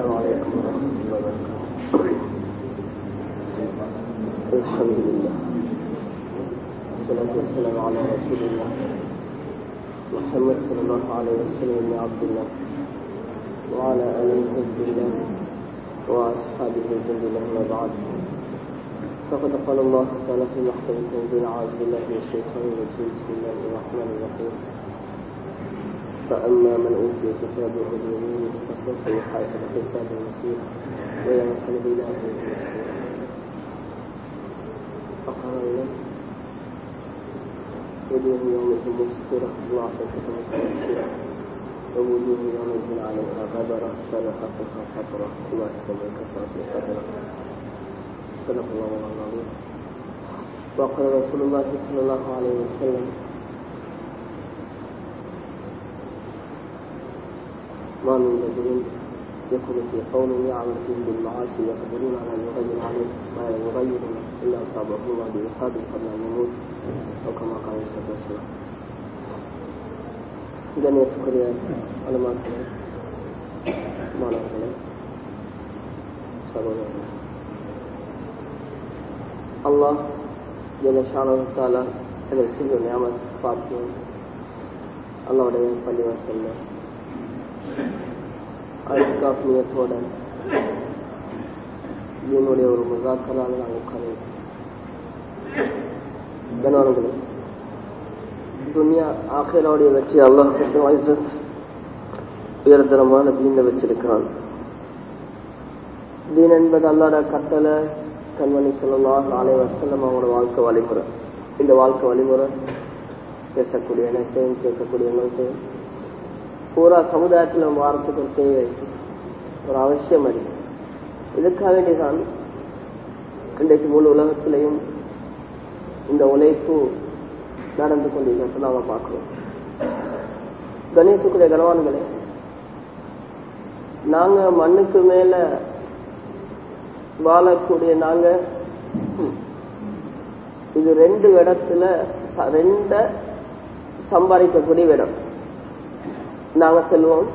السلام عليكم ورحمة الله وبركاته الحمد لله والصلاة والسلام على رسول الله محمد صلى الله عليه وسلم بن عبد الله وعلى آله حزب الله وأصحابه الجند الله ما بعد فقد قال الله تعالى في محكم التنزيل أعوذ بالله من الشيطان الرجيم بسم الله الرحمن الرحيم فأما من أوتي كتابه بيمينه فسوف يحاسب حسابا يسيرا وينقلب إلى أهله فقال له وجوه يومئذ مسفرة ضاعفة مستبشرة ووجوه يومئذ عليها غبرة ترهقها فترة أولئك من كفرة القدرة صدق الله العظيم وقال رسول الله صلى الله عليه وسلم ما من رجل يكون في قوم يعمل فيه بالمعاصي يقدرون على ان يغير عليه ما يغير الا اصابه الله بعقاب قبل ان يموت او كما قال صلى الله عليه وسلم கண்ணியத்துக்குரிய அலுமாக்களே மாணவர்களே சகோதரர்களே அல்லாஹ் ஜெலஷானத்தால அதில் செய்த ஞாபக பாக்கியம் அல்லாவுடைய பள்ளிவாசல்ல அழுக்காப்பியத்தோட என்னுடைய ஒரு முகாக்கராக நாங்கள் உட்கார கனவான்களே துனியா ஆசிரியருடைய வெற்றி அல்லாஹ் உயர்தரமான தீன வச்சிருக்கிறான் தீன் என்பது அல்லாட கட்டளை கண்மணி சொல்லலாம் நாளை வருஷம் அவங்களோட வாழ்க்கை வழிமுறை இந்த வாழ்க்கை வழிமுறை பேசக்கூடிய எனக்கையும் கேட்கக்கூடிய எங்களுக்கையும் பூரா சமுதாயத்தில் வாரத்துக்கு ஒரு தேவை ஒரு அவசியம் அது இதுக்காக வேண்டிதான் இன்றைக்கு முழு உலகத்திலையும் இந்த உழைப்பு நடந்து கொண்டிருக்கிறது நாம பார்க்கிறோம் கணேசுக்குரிய கனவான்களே நாங்க மண்ணுக்கு மேல வாழக்கூடிய நாங்க இது ரெண்டு இடத்துல ரெண்ட சம்பாதிக்கக்கூடிய இடம் நாங்க செல்வோம்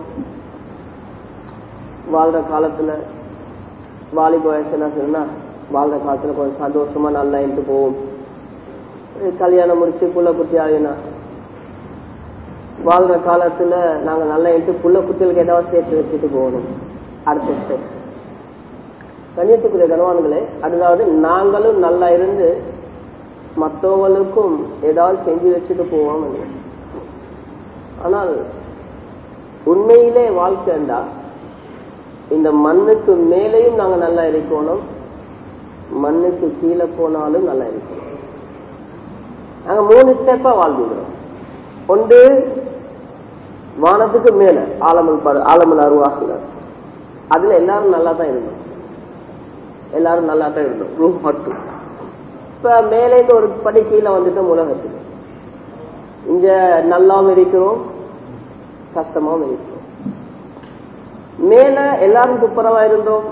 வாழ்ற காலத்துல வாலிப வயசு என்ன சொன்னா வாழ்ற காலத்துல கொஞ்சம் சந்தோஷமா நல்லா இருந்து போவோம் கல்யாணம் முடிச்சு புள்ள குட்டி ஆகினா வாழ்ற காலத்துல நாங்க நல்லா இருந்து புள்ள குட்டிகளுக்கு ஏதாவது சேர்த்து வச்சுட்டு போகணும் அடுத்த ஸ்டெப் கண்ணியத்துக்குரிய கனவான்களே அதாவது நாங்களும் நல்லா இருந்து மற்றவங்களுக்கும் ஏதாவது செஞ்சு வச்சுட்டு போவோம் ஆனால் உண்மையிலே வாழ்க்கைண்டா இந்த மண்ணுக்கு மேலேயும் நாங்க நல்லா இருக்கணும் மண்ணுக்கு கீழே போனாலும் நல்லா இருக்கணும் நாங்க மூணு ஸ்டெப்பா வாழ்ந்துக்கிறோம் ஒன்று வானத்துக்கு மேல ஆலமல் ஆலமல் அருவாகுல அதுல எல்லாரும் நல்லா தான் இருந்தோம் எல்லாரும் நல்லா தான் இருந்தோம் ரூம் மட்டும் இப்ப மேலேந்து ஒரு படி கீழே வந்துட்டோம் உலகத்துக்கு இங்க நல்லாவும் இருக்கிறோம் கஷ்டமாவும் இருக்கிறோம் மேல எல்லாரும் துப்புரவா இருந்தோம்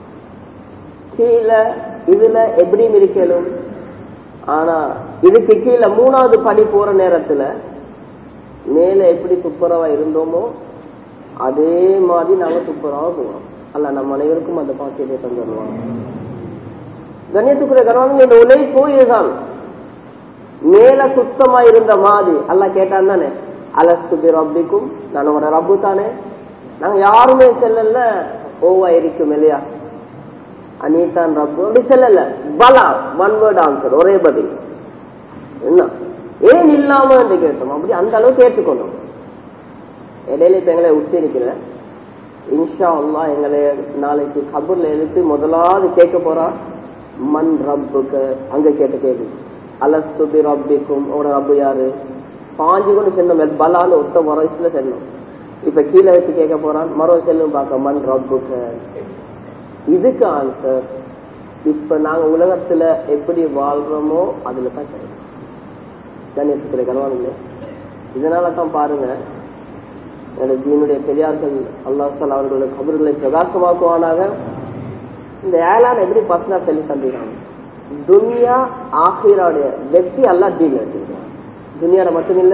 கீழே இதுல எப்படியும் இருக்கலும் ஆனா இதுக்கு கீழே மூணாவது படி போற நேரத்துல மேல எப்படி துப்புரவா இருந்தோமோ அதே மாதிரி நாங்க துப்புரவா போவோம் அல்ல நம்ம அனைவருக்கும் அந்த பாக்கியத்தை தந்துடுவோம் கண்ணியத்துக்குரிய கணவன் இந்த உழைப்பு இதுதான் மேல சுத்தமா இருந்த மாதிரி அல்ல கேட்டான் தானே அலஸ்து ரப்பிக்கும் நான் உங்களோட ரப்பு தானே நாங்க யாருமே செல்லல ஓவா இருக்கும் இல்லையா அனீதான் ரப்பு அப்படி செல்லல பலா ஒன் வேர்ட் ஆன்சர் ஒரே பதில் என்ன ஏன் இல்லாம என்று கேட்டோம் அப்படி அந்த அளவுக்கு ஏற்றுக்கொண்டோம் இடையில இப்ப எங்களை விட்டு இருக்கிறேன் இன்ஷா அல்லா எங்களை நாளைக்கு கபூர்ல எழுத்து முதலாவது கேட்க போறா மண் ரப்புக்கு அங்க கேட்ட கேள்வி அலஸ்துபி ரப்பிக்கும் உங்களோட ரப்பு யாரு பாஞ்சு கொண்டு சென்னோம் பலான்னு ஒத்த வயசுல சென்னோம் இப்ப கீழே வச்சு கேட்க போறான் மரோ செல்லும் பார்க்க மண் ரப்புக்கு இதுக்கு ஆன்சர் இப்ப நாங்க உலகத்துல எப்படி வாழ்றோமோ அதுல தான் கிடைக்கும் கண்ணியத்துக்குரிய கனவானுங்களே இதனால தான் பாருங்க தீனுடைய பெரியார்கள் அல்லாஹால் அவர்களுடைய கபர்களை பிரகாசமாக்குவானாக இந்த ஏழான் எப்படி பசங்க சொல்லி தந்துக்கிறாங்க துன்யா ஆஹிராவுடைய வெற்றி அல்லா தீன் வச்சிருக்காங்க துனியால மட்டும் இல்ல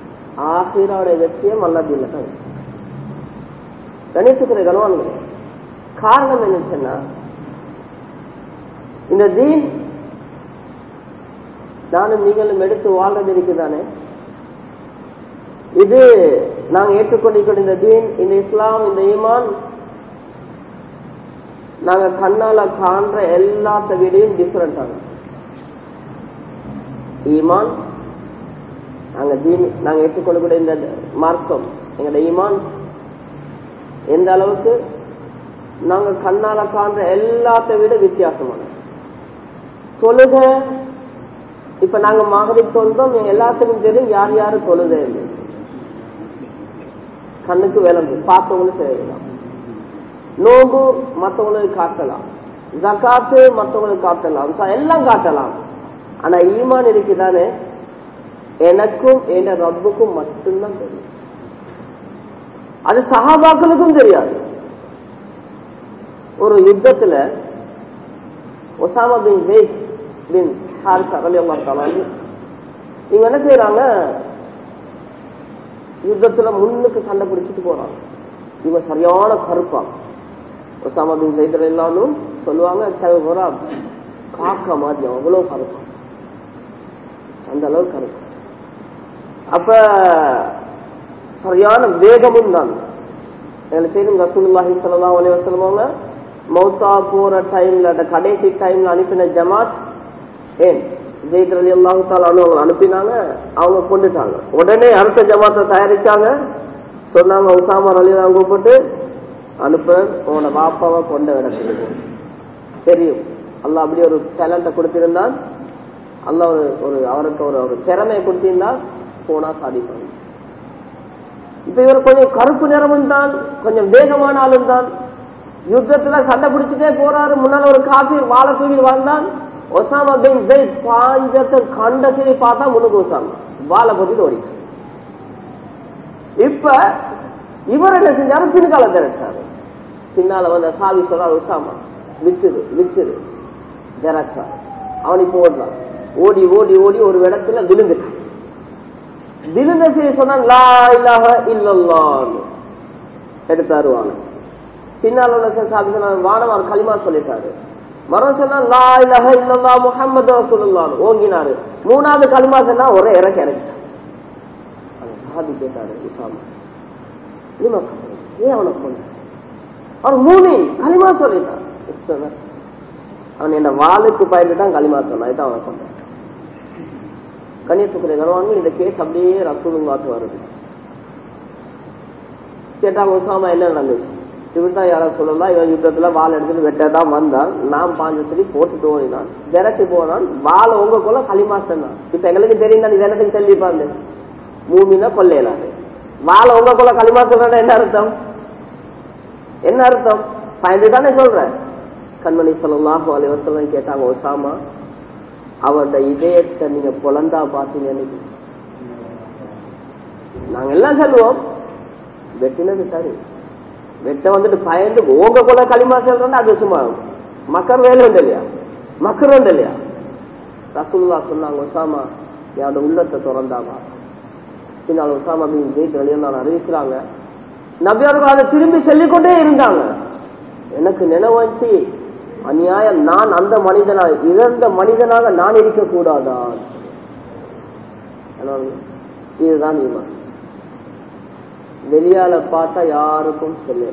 ஆஹிராவுடைய வெற்றியும் அல்லா தீன்ல தான் கணித்துக்கிற கனவான்கள் காரணம் என்ன சொன்னா இந்த தீன் நானும் நீங்களும் எடுத்து வாழ்றது இருக்குதானே இது நாங்க ஏற்றுக்கொண்டிருக்கிற இந்த தீன் இந்த இஸ்லாம் இந்த ஈமான் நாங்க கண்ணால காண்ற எல்லாத்த விடையும் டிஃபரெண்ட் ஆகும் ஈமான் நாங்க தீன் நாங்க ஏற்றுக்கொள்ளக்கூடிய இந்த மார்க்கம் எங்களோட ஈமான் எந்த அளவுக்கு நாங்க கண்ணால காண்ற எல்லாத்த விட வித்தியாசமான தொழுக இப்ப நாங்க மாதிரி சொல்றோம் எல்லாத்துக்கும் தெரியும் யார் யாரு தொழுத கண்ணுக்கு விளங்கு பார்த்தவங்களும் செய்யலாம் நோம்பு மற்றவங்களுக்கு காட்டலாம் ஜக்காத்து மற்றவங்களுக்கு காட்டலாம் எல்லாம் காட்டலாம் ஆனா ஈமான் இருக்குதானே எனக்கும் என் ரப்புக்கும் மட்டும்தான் தெரியும் அது சகாபாக்களுக்கும் தெரியாது ஒரு யுத்தத்துல Osama bin Zaid bin Haritha Ali Allah இவங்க என்ன செய்யறாங்க யுத்தத்துல முன்னுக்கு சண்டை பிடிச்சிட்டு போறாங்க இவங்க சரியான கருப்பா ஒசாமா பின் ஜெயித் எல்லாரும் சொல்லுவாங்க கல்வரா காக்கா மாதிரி அவ்வளவு கருப்பா அந்த அளவுக்கு கருப்பு அப்ப சரியான வேகமும் தான் எங்களுக்கு தெரியும் ரசூலுல்லாஹி ஸல்லல்லாஹு அலைஹி வஸல்லம் அவங்க மௌத்தா போற டைம்ல அந்த கடைசி டைம்ல அனுப்பின ஜமாத் ஏன் ஜெயித் அலி அல்லாஹு தாலா அவங்க அனுப்பினாங்க அவங்க கொண்டுட்டாங்க உடனே அடுத்த ஜமாத்தை தயாரிச்சாங்க சொன்னாங்க உசாமா அலி கூப்பிட்டு அனுப்ப உன்னோட பாப்பாவை கொண்ட இடத்துக்கு தெரியும் அல்லாஹ் அப்படி ஒரு டேலண்ட்டை கொடுத்திருந்தான் அல்ல ஒரு ஒரு அவருக்கு ஒரு ஒரு திறமையை கொடுத்திருந்தா போனா சாதிப்பாங்க இப்ப இவர் கொஞ்சம் கருப்பு நிறமும் தான் கொஞ்சம் வேகமான ஆளும் தான் யுத்தத்துல சண்டை பிடிச்சிட்டே போறாரு முன்னால ஒரு காபி வாழை தூக்கி வாழ்ந்தான் ஒசாமா பின் ஜெயித் பாஞ்சத்தை கண்ட சரி பார்த்தா முன்னுக்கு ஒசாமா வாழை போட்டு ஓடிச்சு இப்ப இவர் என்ன செஞ்சாரு பின்கால திரட்டாரு பின்னால வந்த சாவி சொல்றாரு ஒசாமா விச்சுது விச்சுது திரட்டா அவன் இப்போ ஓடுறான் ஓடி ஓடி ஓடி ஒரு இடத்துல விழுந்துட்டான் விழுந்த செய்ய சொன்னான் லா இல்லாஹ இல்லல்லான்னு எடுத்தாரு வாங்க பின்னால் உள்ள சாபி சொன்னார் வானவர் களிமா சொல்லிட்டாரு மரம் சொன்னா லா இல்லாஹ இல்லல்லா முஹம்மது ரசூலுல்லான்னு ஓங்கினாரு மூணாவது களிமா சொன்னா ஒரே இறக்க இறக்கிட்டான் அந்த சாபி கேட்டாரு உசாமா களிமா ஏன் அவனை கொண்டு அவன் மூணு களிமா சொல்லிட்டான் அவன் என்ன வாளுக்கு பயந்து தான் களிமா சொன்னான் இதான் அவனை கொண்டான் கண்ணியத்துக்குரிய கனவான்கள் இந்த கேஸ் அப்படியே ரசூலுங்காத்து வருது கேட்டாங்க உசாமா என்ன நடந்துச்சு இப்படி தான் யாரும் சொல்லலாம் இவன் யுத்தத்துல வால் எடுத்துட்டு வெட்டதான் வந்தான் நான் பாஞ்சு சொல்லி போட்டுட்டு ஓடினான் விரட்டி போனான் வாழ உங்க கொள்ள களிமா சொன்னான் இப்ப எங்களுக்கு தெரியும் தான் இது எனக்கு சொல்லிப்பாங்க மூமினா கொள்ளையலாது வாழ உங்க கொள்ள களிமா சொல்றா என்ன அர்த்தம் என்ன அர்த்தம் பயந்து தானே சொல்றேன் கண்மணி சொல்லலாம் அலைவசம் கேட்டாங்க ஒசாமா அவரோட இதயத்தை நீங்க பொழந்தா பாத்தீங்கன்னு நாங்க எல்லாம் சொல்லுவோம் வெட்டினது சரி வெட்ட வந்துட்டு பயந்து ஓங்க கொள்ள களிமா சொல்றோம்னா அது சும்மா மக்கர் வேலை உண்டு இல்லையா மக்கர் உண்டு இல்லையா ரசூல்லா சொன்னாங்க ஒசாமா என்னோட உள்ளத்தை திறந்தாமா பின்னால் ஒசாமா மீன் ஜெயித்து வெளியெல்லாம் அறிவிக்கிறாங்க நபியர்கள் அதை திரும்பி சொல்லிக்கொண்டே இருந்தாங்க எனக்கு நினைவாச்சு அநியாயம் நான் அந்த மனிதனாக இறந்த மனிதனாக நான் இருக்கக்கூடாதா இதுதான் ஈமான் வெளியால பார்த்தா யாருக்கும் சொல்லல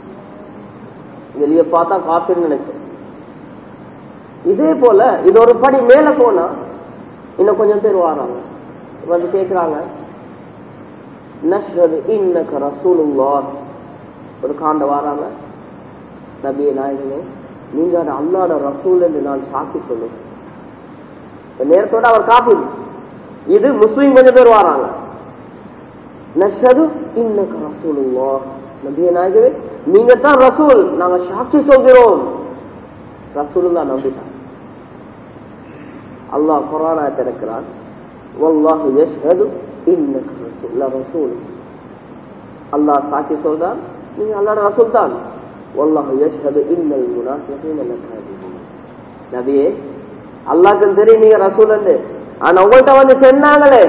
வெளிய பார்த்தா காப்பின்னு நினைச்சேன் இதே போல இது ஒரு படி மேல போனா இன்னும் கொஞ்சம் பேர் வராங்க வந்து கேக்குறாங்க நஷ்வது இன்னக்க ரசூலுல்லா ஒரு காண்ட வராங்க நபிய நாயகனே நீங்க அது அல்லாட ரசூல் என்று நான் சாக்கி சொல்லுவேன் நேரத்தோட அவர் காப்பி இது முஸ்லீம் கொஞ்சம் பேர் வராங்க நஷ்வது இன்னக்க ரசூலுல்லா நபிய நாயகவே நீங்க தான் ரசூல் நாங்க சாட்சி சொல்கிறோம் ரசூலுல்லா நம்பிட்டாங்க அல்லாஹ் குரானா திறக்கிறான் வல்லாஹு யஷ்ஹது இன்னக ரசூல் ரசூல் அல்லாஹ் சாட்சி சொல்றான் நீங்க அல்லாஹ் ரசூல் தான் வல்லாஹு யஷ்ஹது இன்னல் முனாஃபிகீன லகாதிபூன் நபியே அல்லாஹ்க்கு தெரியும் நீங்க ரசூல் ஆனா உங்கள்கிட்ட வந்து சொன்னாங்களே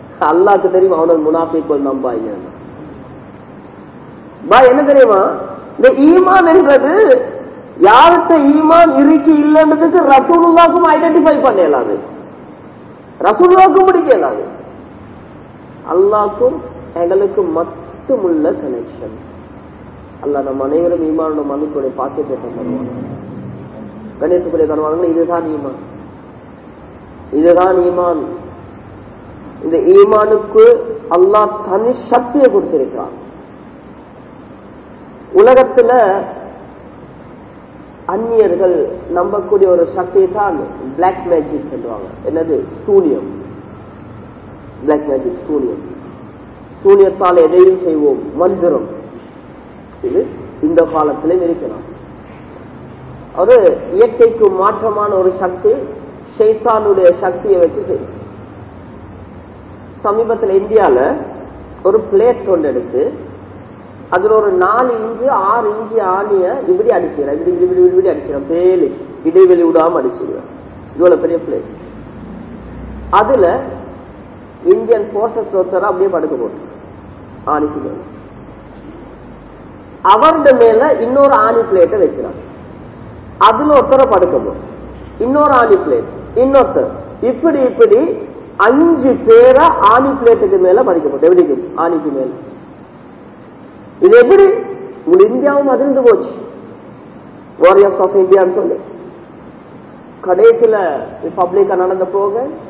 அல்லாஹ்க்கு தெரியும் அவனோட முனாஃபிக்குள் நம்பாங்க பா என்ன தெரியுமா இந்த ஈமான் என்றது யார்கிட்ட ஈமான் இருக்கு இல்லைன்றதுக்கு ரசூலுல்லாக்கும் ஐடென்டிஃபை பண்ணலாது ரசூலுல்லாக்கும் பிடிக்கலாது அல்லாக்கும் எங்களுக்கு மட்டுமுள்ள கனெக்ஷன் அல்ல நம் அனைவரும் ஈமானோட மன்னிப்புடைய பாக்கியத்தை தருவாங்க கணேசக்குரிய கருவாங்க இதுதான் ஈமான் இதுதான் ஈமான் இந்த ஈமானுக்கு அல்லாஹ் தனி சக்தியை கொடுத்திருக்கிறான் உலகத்துல அந்நியர்கள் நம்பக்கூடிய ஒரு சக்தியை தான் பிளாக் மேஜிக் சொல்லுவாங்க என்னது சூனியம் பிளாக் மேஜிக் சூனியம் சூனியத்தால் எதையும் செய்வோம் மந்திரம் இது இந்த காலத்திலும் இருக்கலாம் ஒரு இயற்கைக்கு மாற்றமான ஒரு சக்தி ஷைத்தானுடைய சக்தியை வச்சு செய்யும் சமீபத்தில் இந்தியால ஒரு பிளேட் ஒன்று எடுத்து அதுல ஒரு நாலு இன்ச்சு ஆறு இன்ச்சு ஆணிய இப்படி அடிச்சிடலாம் இப்படி இப்படி இப்படி இப்படி அடிச்சிடலாம் பேலு இடைவெளி விடாம அடிச்சிடுவேன் இவ்வளவு பெரிய பிளேட் அதுல இந்தியன் போர்சஸ் ஒருத்தர அப்படியே படுக்க போட்டு ஆணிக்கு மேல அவருடைய மேல இன்னொரு ஆணி பிளேட்டை வைக்கிறான் அதுல ஒருத்தரை படுக்க போட்டு இன்னொரு ஆணி பிளேட் இன்னொருத்தர் இப்படி இப்படி அஞ்சு பேரை ஆணி பிளேட்டுக்கு மேல பதிக்கப்பட்டு எப்படி ஆணிக்கு மேல இது எப்படி உங்க இந்தியாவும் அதிர்ந்து போச்சு வாரியர்ஸ் ஆஃப் இந்தியான்னு சொல்லி கடைசியில ரிபப்ளிக்கா நடந்த போக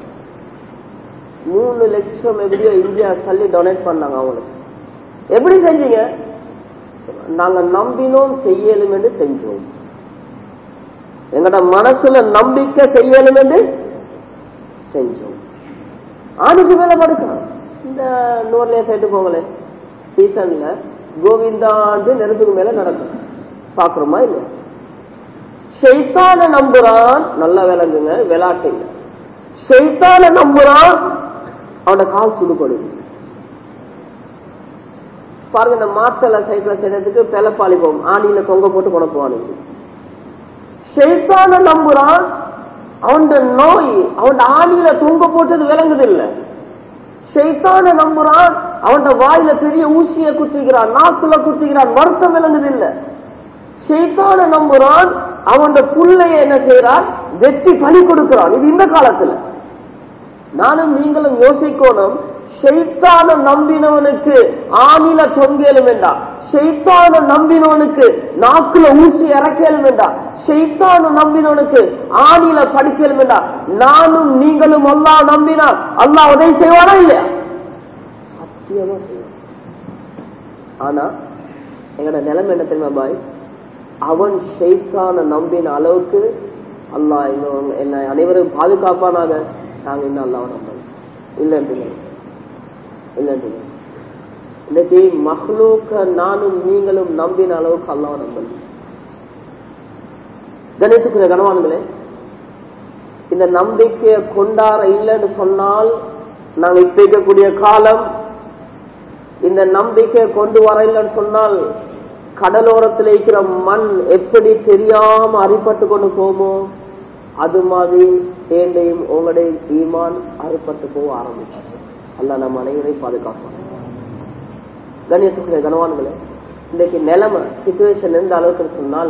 மூணு லட்சம் எப்படியோ இந்தியா சொல்லி டொனேட் பண்ணாங்க அவங்களுக்கு எப்படி செஞ்சீங்க நாங்க நம்பினோம் செய்யலும் என்று செஞ்சோம் எங்கட மனசுல நம்பிக்கை செய்யலும் என்று செஞ்சோம் ஆணுக்கு மேல படுக்கலாம் இந்த நூறுல சைட்டு போங்களே சீசன்ல கோவிந்தாண்டு நெருப்புக்கு மேல நடக்கும் பாக்குறோமா இல்ல ஷெய்தான நம்புறான் நல்ல விளங்குங்க விளாட்டு இல்ல ஷெய்தான நம்புறான் அவனோட கால் சுடுபடுது பாருங்க இந்த மாத்தல சைக்கிள் செய்யறதுக்கு பெலப்பாளி போகும் ஆணியில தொங்க போட்டு குழப்புவானுங்க ஷெய்தான நம்புறான் அவன் நோய் அவன் ஆணியில தொங்க போட்டது விளங்குது இல்ல ஷெய்தான நம்புறான் அவன் வாயில பெரிய ஊசிய குத்திக்கிறான் நாக்குல குத்திக்கிறான் வருத்தம் விளங்குது இல்ல ஷெய்தான நம்புறான் அவன் புள்ளைய என்ன செய்யறான் வெட்டி பலி கொடுக்கிறான் இது இந்த காலத்துல நானும் நீங்களும் யோசிக்கணும் ஷெய்தான நம்பினவனுக்கு ஆணில தொங்கேலும் வேண்டாம் ஷெய்தான நம்பினவனுக்கு நாக்குல ஊசி இறக்கலும் வேண்டாம் ஷெய்தான நம்பினவனுக்கு ஆணில படிக்கலும் வேண்டாம் நானும் நீங்களும் அல்லாஹ் நம்பினா அல்லாஹ் உதவி செய்வானா இல்லையா சத்தியமா செய்வான் ஆனா எங்கட நிலைமை என்ன தெரியுமா பாய் அவன் ஷெய்தான நம்பின அளவுக்கு அல்லாஹ் இன்னும் என்ன அனைவரும் பாதுகாப்பானாக நாங்க இன்னும் அல்லாஹ் நம்பல இல்லைன்னு இல்லைன்னு இன்னைக்கு மஹ்லூக்க நானும் நீங்களும் நம்பின அளவுக்கு அல்லாஹ் நம்பல கணித்துக்குரிய கனவான்களே இந்த நம்பிக்கையை கொண்டாட இல்லைன்னு சொன்னால் நாங்க இப்ப இருக்கக்கூடிய காலம் இந்த நம்பிக்கையை கொண்டு வர இல்லைன்னு சொன்னால் கடலோரத்தில் இருக்கிற மண் எப்படி தெரியாம அரிப்பட்டு கொண்டு போமோ அது மாதிரி தேண்டையும் உங்களுடைய ஈமான் அறுப்பட்டு போக ஆரம்பிச்சு அல்ல நம்ம அனைவரையும் பாதுகாப்போம் கணேசத்துக்குரிய கனவான்களே இன்னைக்கு நிலைமை சுச்சுவேஷன் எந்த அளவுக்கு சொன்னால்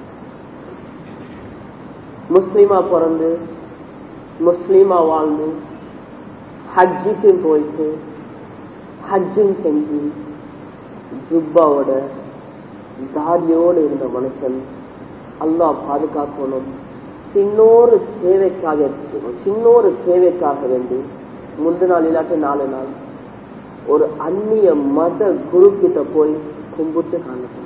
முஸ்லீமா பிறந்து முஸ்லீமா வாழ்ந்து ஹஜ்ஜுக்கு போயிட்டு ஹஜ்ஜும் செஞ்சு ஜுப்பாவோட தாடியோடு இருந்த மனுஷன் அல்லாஹ் பாதுகாக்கணும் சின்னோரு சேவைக்காக எடுத்துக்கணும் சின்னோரு சேவைக்காக வேண்டி முந்தின நாள் இல்லாட்டி நாலு நாள் ஒரு அந்நிய மத குரு கிட்ட போய் கும்பிட்டு காணணும்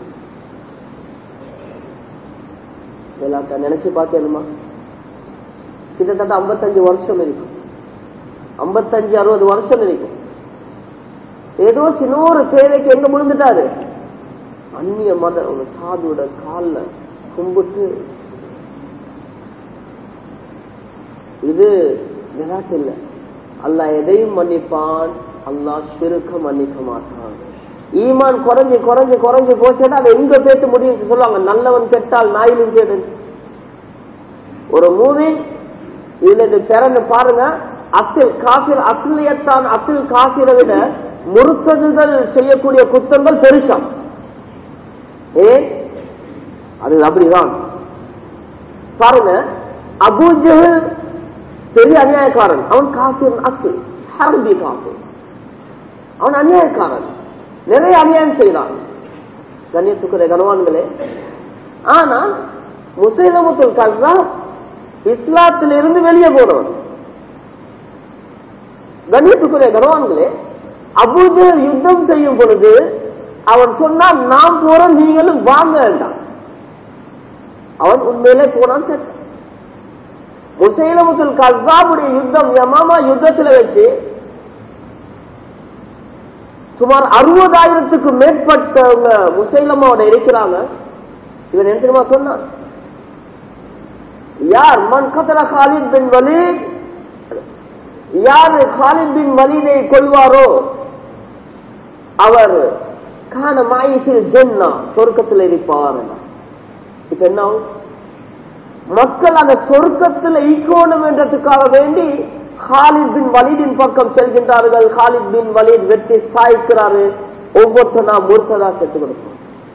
விளையாட்ட நினைச்சு பார்த்தேனுமா கிட்டத்தட்ட ஐம்பத்தஞ்சு வருஷம் இருக்கும் ஐம்பத்தஞ்சு அறுபது வருஷம் இருக்கும் ஏதோ சின்ன ஒரு தேவைக்கு எங்க விழுந்துட்டாரு அந்நிய மத ஒரு சாதுவோட கால்ல கும்பிட்டு இது விளையாட்டு இல்ல அல்லாஹ் எதையும் மன்னிப்பான் அல்லாஹ் சிறுக்க மன்னிக்க மாட்டான் ஈமான் குறைஞ்சு குறைஞ்சு குறைஞ்சு போச்சுன்னா அதை எங்க பேச முடியும் சொல்லுவாங்க நல்லவன் கெட்டால் நாயிலும் கேடு ஒரு மூவி இதுல இது பிறந்து பாருங்க அசில் காபிர் அசிலியத்தான் அசில் காபிரை விட முறுத்ததுகள் செய்யக்கூடிய குத்தங்கள் பெருசா ஏன் அது அப்படிதான் பாருங்க அபூஜஹல் பெரிய அநியாயக்காரன் அவன் காஃபிர் அசு ஹரபி காஃபிர் அவன் அநியாயக்காரன் நிறைய அநியாயம் செய்தான் கண்ணியத்துக்குரிய கனவான்களே ஆனா முசைலமுத்துல் கல்லா இஸ்லாத்திலிருந்து வெளியே போனவன் கண்ணியத்துக்குரிய கனவான்களே அபூஜர் யுத்தம் செய்யும் பொழுது அவன் சொன்னான் நாம் போறோம் நீங்களும் வாங்க வேண்டாம் அவன் உண்மையிலே போனான் செத்தான் முசைலமுத்துல் கசாபுடைய யுத்தம் யமாமா யுத்தத்தில் வச்சு சுமார் அறுபதாயிரத்துக்கு மேற்பட்டவங்க முசைலமாவோட இருக்கிறாங்க இவன் என்ன தெரியுமா சொன்னான் யார் மன் கத்தல காலித் பின் வலீத் யார் காலித் பின் வலீதை கொள்வாரோ அவர் காண மாயிசில் ஜென்னா சொர்க்கத்தில் இருப்பார் இப்ப என்ன ஆகும்? மக்கள் அந்த சொர்க்கத்தில் ஈக்கோணும் என்றதுக்காக வேண்டி ஹாலித் பின் வலீதின் பக்கம் செல்கின்றார்கள் ஹாலித் பின் வலீத் வெட்டி சாய்க்கிறாரு ஒவ்வொருத்தனா மூர்த்ததா செத்து கொடுப்போம்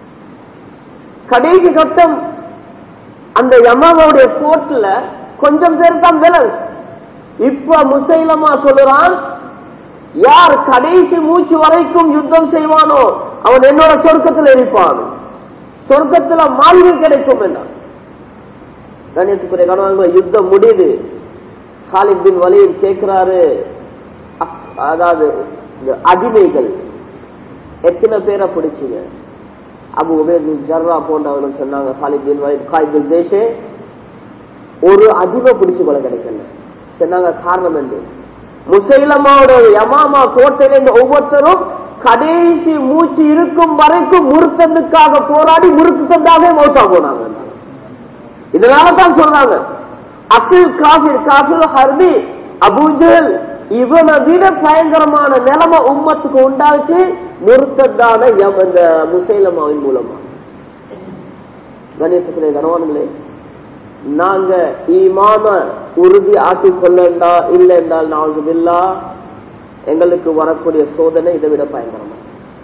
கடைசி கட்டம் அந்த யமாவுடைய போட்டுல கொஞ்சம் பேர் தான் விலன் இப்ப முசைலமா சொல்லுறான் யார் கடைசி மூச்சு வரைக்கும் யுத்தம் செய்வானோ அவன் என்னோட சொர்க்கத்தில் இருப்பான் சொர்க்கத்துல மாளிகை கிடைக்கும் என்ன கணியத்துக்குரிய கணவன்களை யுத்தம் முடியுது காலித் பின் வலியில் கேட்கிறாரு அஸ்- அதாவது இந்த அடிமைகள் எத்தனை பேரை பிடிச்சிங்க அபு உபேத் பின் ஜர்ரா போன்றவர்கள் சொன்னாங்க காலித் பின் வலித் காயித் பின் ஜெய்ஷே ஒரு அடிமை பிடிச்சு கொள்ள கிடைக்கல சொன்னாங்க காரணம் என்ன முசைலமாவோட யமாமா கோட்டையில இந்த ஒவ்வொருத்தரும் கடைசி மூச்சு இருக்கும் வரைக்கும் முருத்தனுக்காக போராடி முருத்தந்தாவே மௌத்தா போனாங்க இதனால தான் சொல்றாங்க அசில் காபிர் காபிர் ஹர்பி அபூஜல் இவனை விட பயங்கரமான நிலைமை உம்மத்துக்கு உண்டாச்சு முருத்தத்தான யம் இந்த முசைலமாவின் மூலமா கணேசத்திலே கனவான்களே நாங்க ஈமான உறுதி ஆக்கிக் கொள்ளண்டா இல்லை என்றால் நாவுதுபில்லா எங்களுக்கு வரக்கூடிய சோதனை இதை விட பயங்கரமா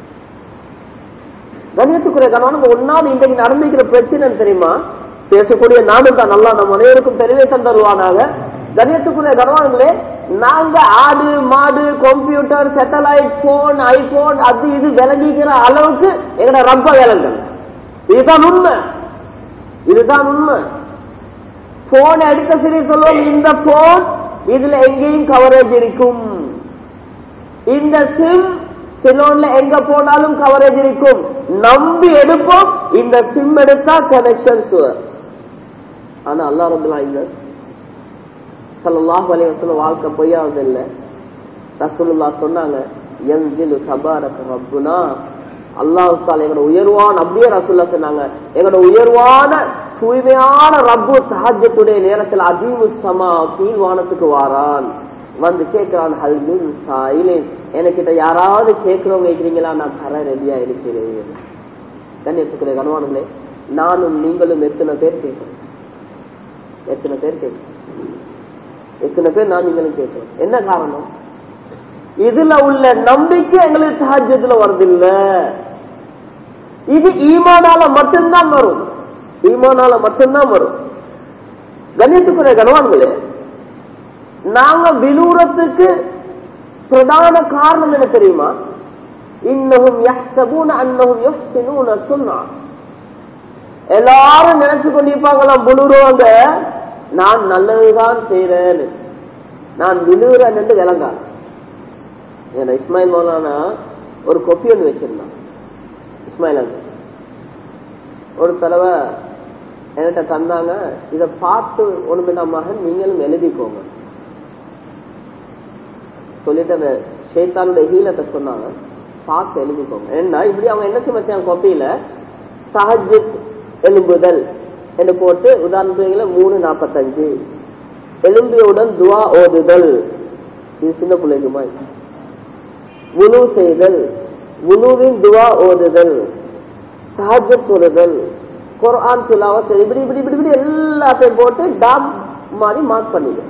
கணியத்துக்குரிய கணவன் ஒன்னாவது இன்றைக்கு நடந்திருக்கிற பிரச்சனை தெரியுமா பேசக்கூடிய நானும் தான் நல்லா நம்ம அனைவருக்கும் தெளிவை தந்தருவானாக கணியத்துக்குரிய கணவான்களே நாங்க ஆடு மாடு கம்ப்யூட்டர் சேட்டலைட் போன் ஐபோன் அது இது விளங்கிக்கிற அளவுக்கு எங்கட ரப்ப விளங்கல் இதுதான் உண்மை இதுதான் உண்மை போன் எடுக்க சரி சொல்லுவோம் இந்த போன் இதுல எங்கேயும் கவரேஜ் இருக்கும் இந்த சிம் சிலோன்ல எங்க போனாலும் கவரேஜ் இருக்கும் நம்பி எடுப்போம் இந்த சிம் எடுத்தா கனெக்ஷன் ஆனா அல்லா ரபுல்லா இல்ல சல்லாஹ் அலைவசம் வாழ்க்கை பொய்யாவது இல்ல ரசூலுல்லா சொன்னாங்க என்ஜிலு தபாரக ரப்புனா அல்லாஹ் தால எங்களோட உயர்வான அப்படியே ரசூல்லா சொன்னாங்க எங்களோட உயர்வான தூய்மையான ரப்பு தஹஜத்துடைய நேரத்தில் அதீமு சமா கீழ் வானத்துக்கு வாரான் வந்து கேட்கிறான் ஹல்மின் சாயிலேன் என்கிட்ட யாராவது கேட்கிறவங்க இருக்கிறீங்களா நான் தர ரெடியா இருக்கிறேன் கண்ணியத்துக்குரிய கனவானுங்களே நானும் நீங்களும் எத்தனை பேர் கேட்கிறோம் எத்தனை பேர் கேட்கிறோம் எத்தனை பேர் நான் நீங்களும் கேட்கிறோம் என்ன காரணம் இதுல உள்ள நம்பிக்கை எங்களுக்கு தஹஜத்துல வருதில்ல இது ஈமானால மட்டும்தான் வரும் ஈமானால மட்டும்தான் வரும் கணேசுக்குரிய கனவான்களே நாங்க விலூரத்துக்கு பிரதான காரணம் என்ன தெரியுமா இன்னஹும் யஹ்சபூன அன்னஹும் யுஹ்சினூன சுன்னா எல்லாரும் நினைச்சு கொண்டிருப்பாங்களாம் புலுருவாங்க நான் நல்லதுதான் செய்யறேன்னு நான் விழுறேன் என்று விளங்கா ஏன்னா இஸ்மாயில் மௌலானா ஒரு கொப்பி ஒன்று வச்சிருந்தான் இஸ்மாயில் அங்க ஒரு தடவை என்கிட்ட தந்தாங்க இதை பார்த்து ஒண்ணுமில்லா மகன் நீங்களும் எழுதிக்கோங்க சொல்லிட்டு அந்த ஷேத்தானுடைய ஹீலத்தை சொன்னாங்க பார்த்து எழுதிக்கோங்க ஏன்னா இப்படி அவங்க என்ன செய்ய கொப்பியில சஹஜித் எலும்புதல் என்று போட்டு உதாரணத்துக்கு மூணு நாற்பத்தஞ்சு எலும்பியுடன் துவா ஓதுதல் இது சின்ன பிள்ளைக்கு மாதிரி உணவு செய்தல் உணவின் துவா ஓதுதல் சஹஜத் தொழுதல் குர்ஆன் திலாவத் இப்படி இப்படி இப்படி இப்படி எல்லாத்தையும் போட்டு டாப் மாதிரி மார்க் பண்ணிடு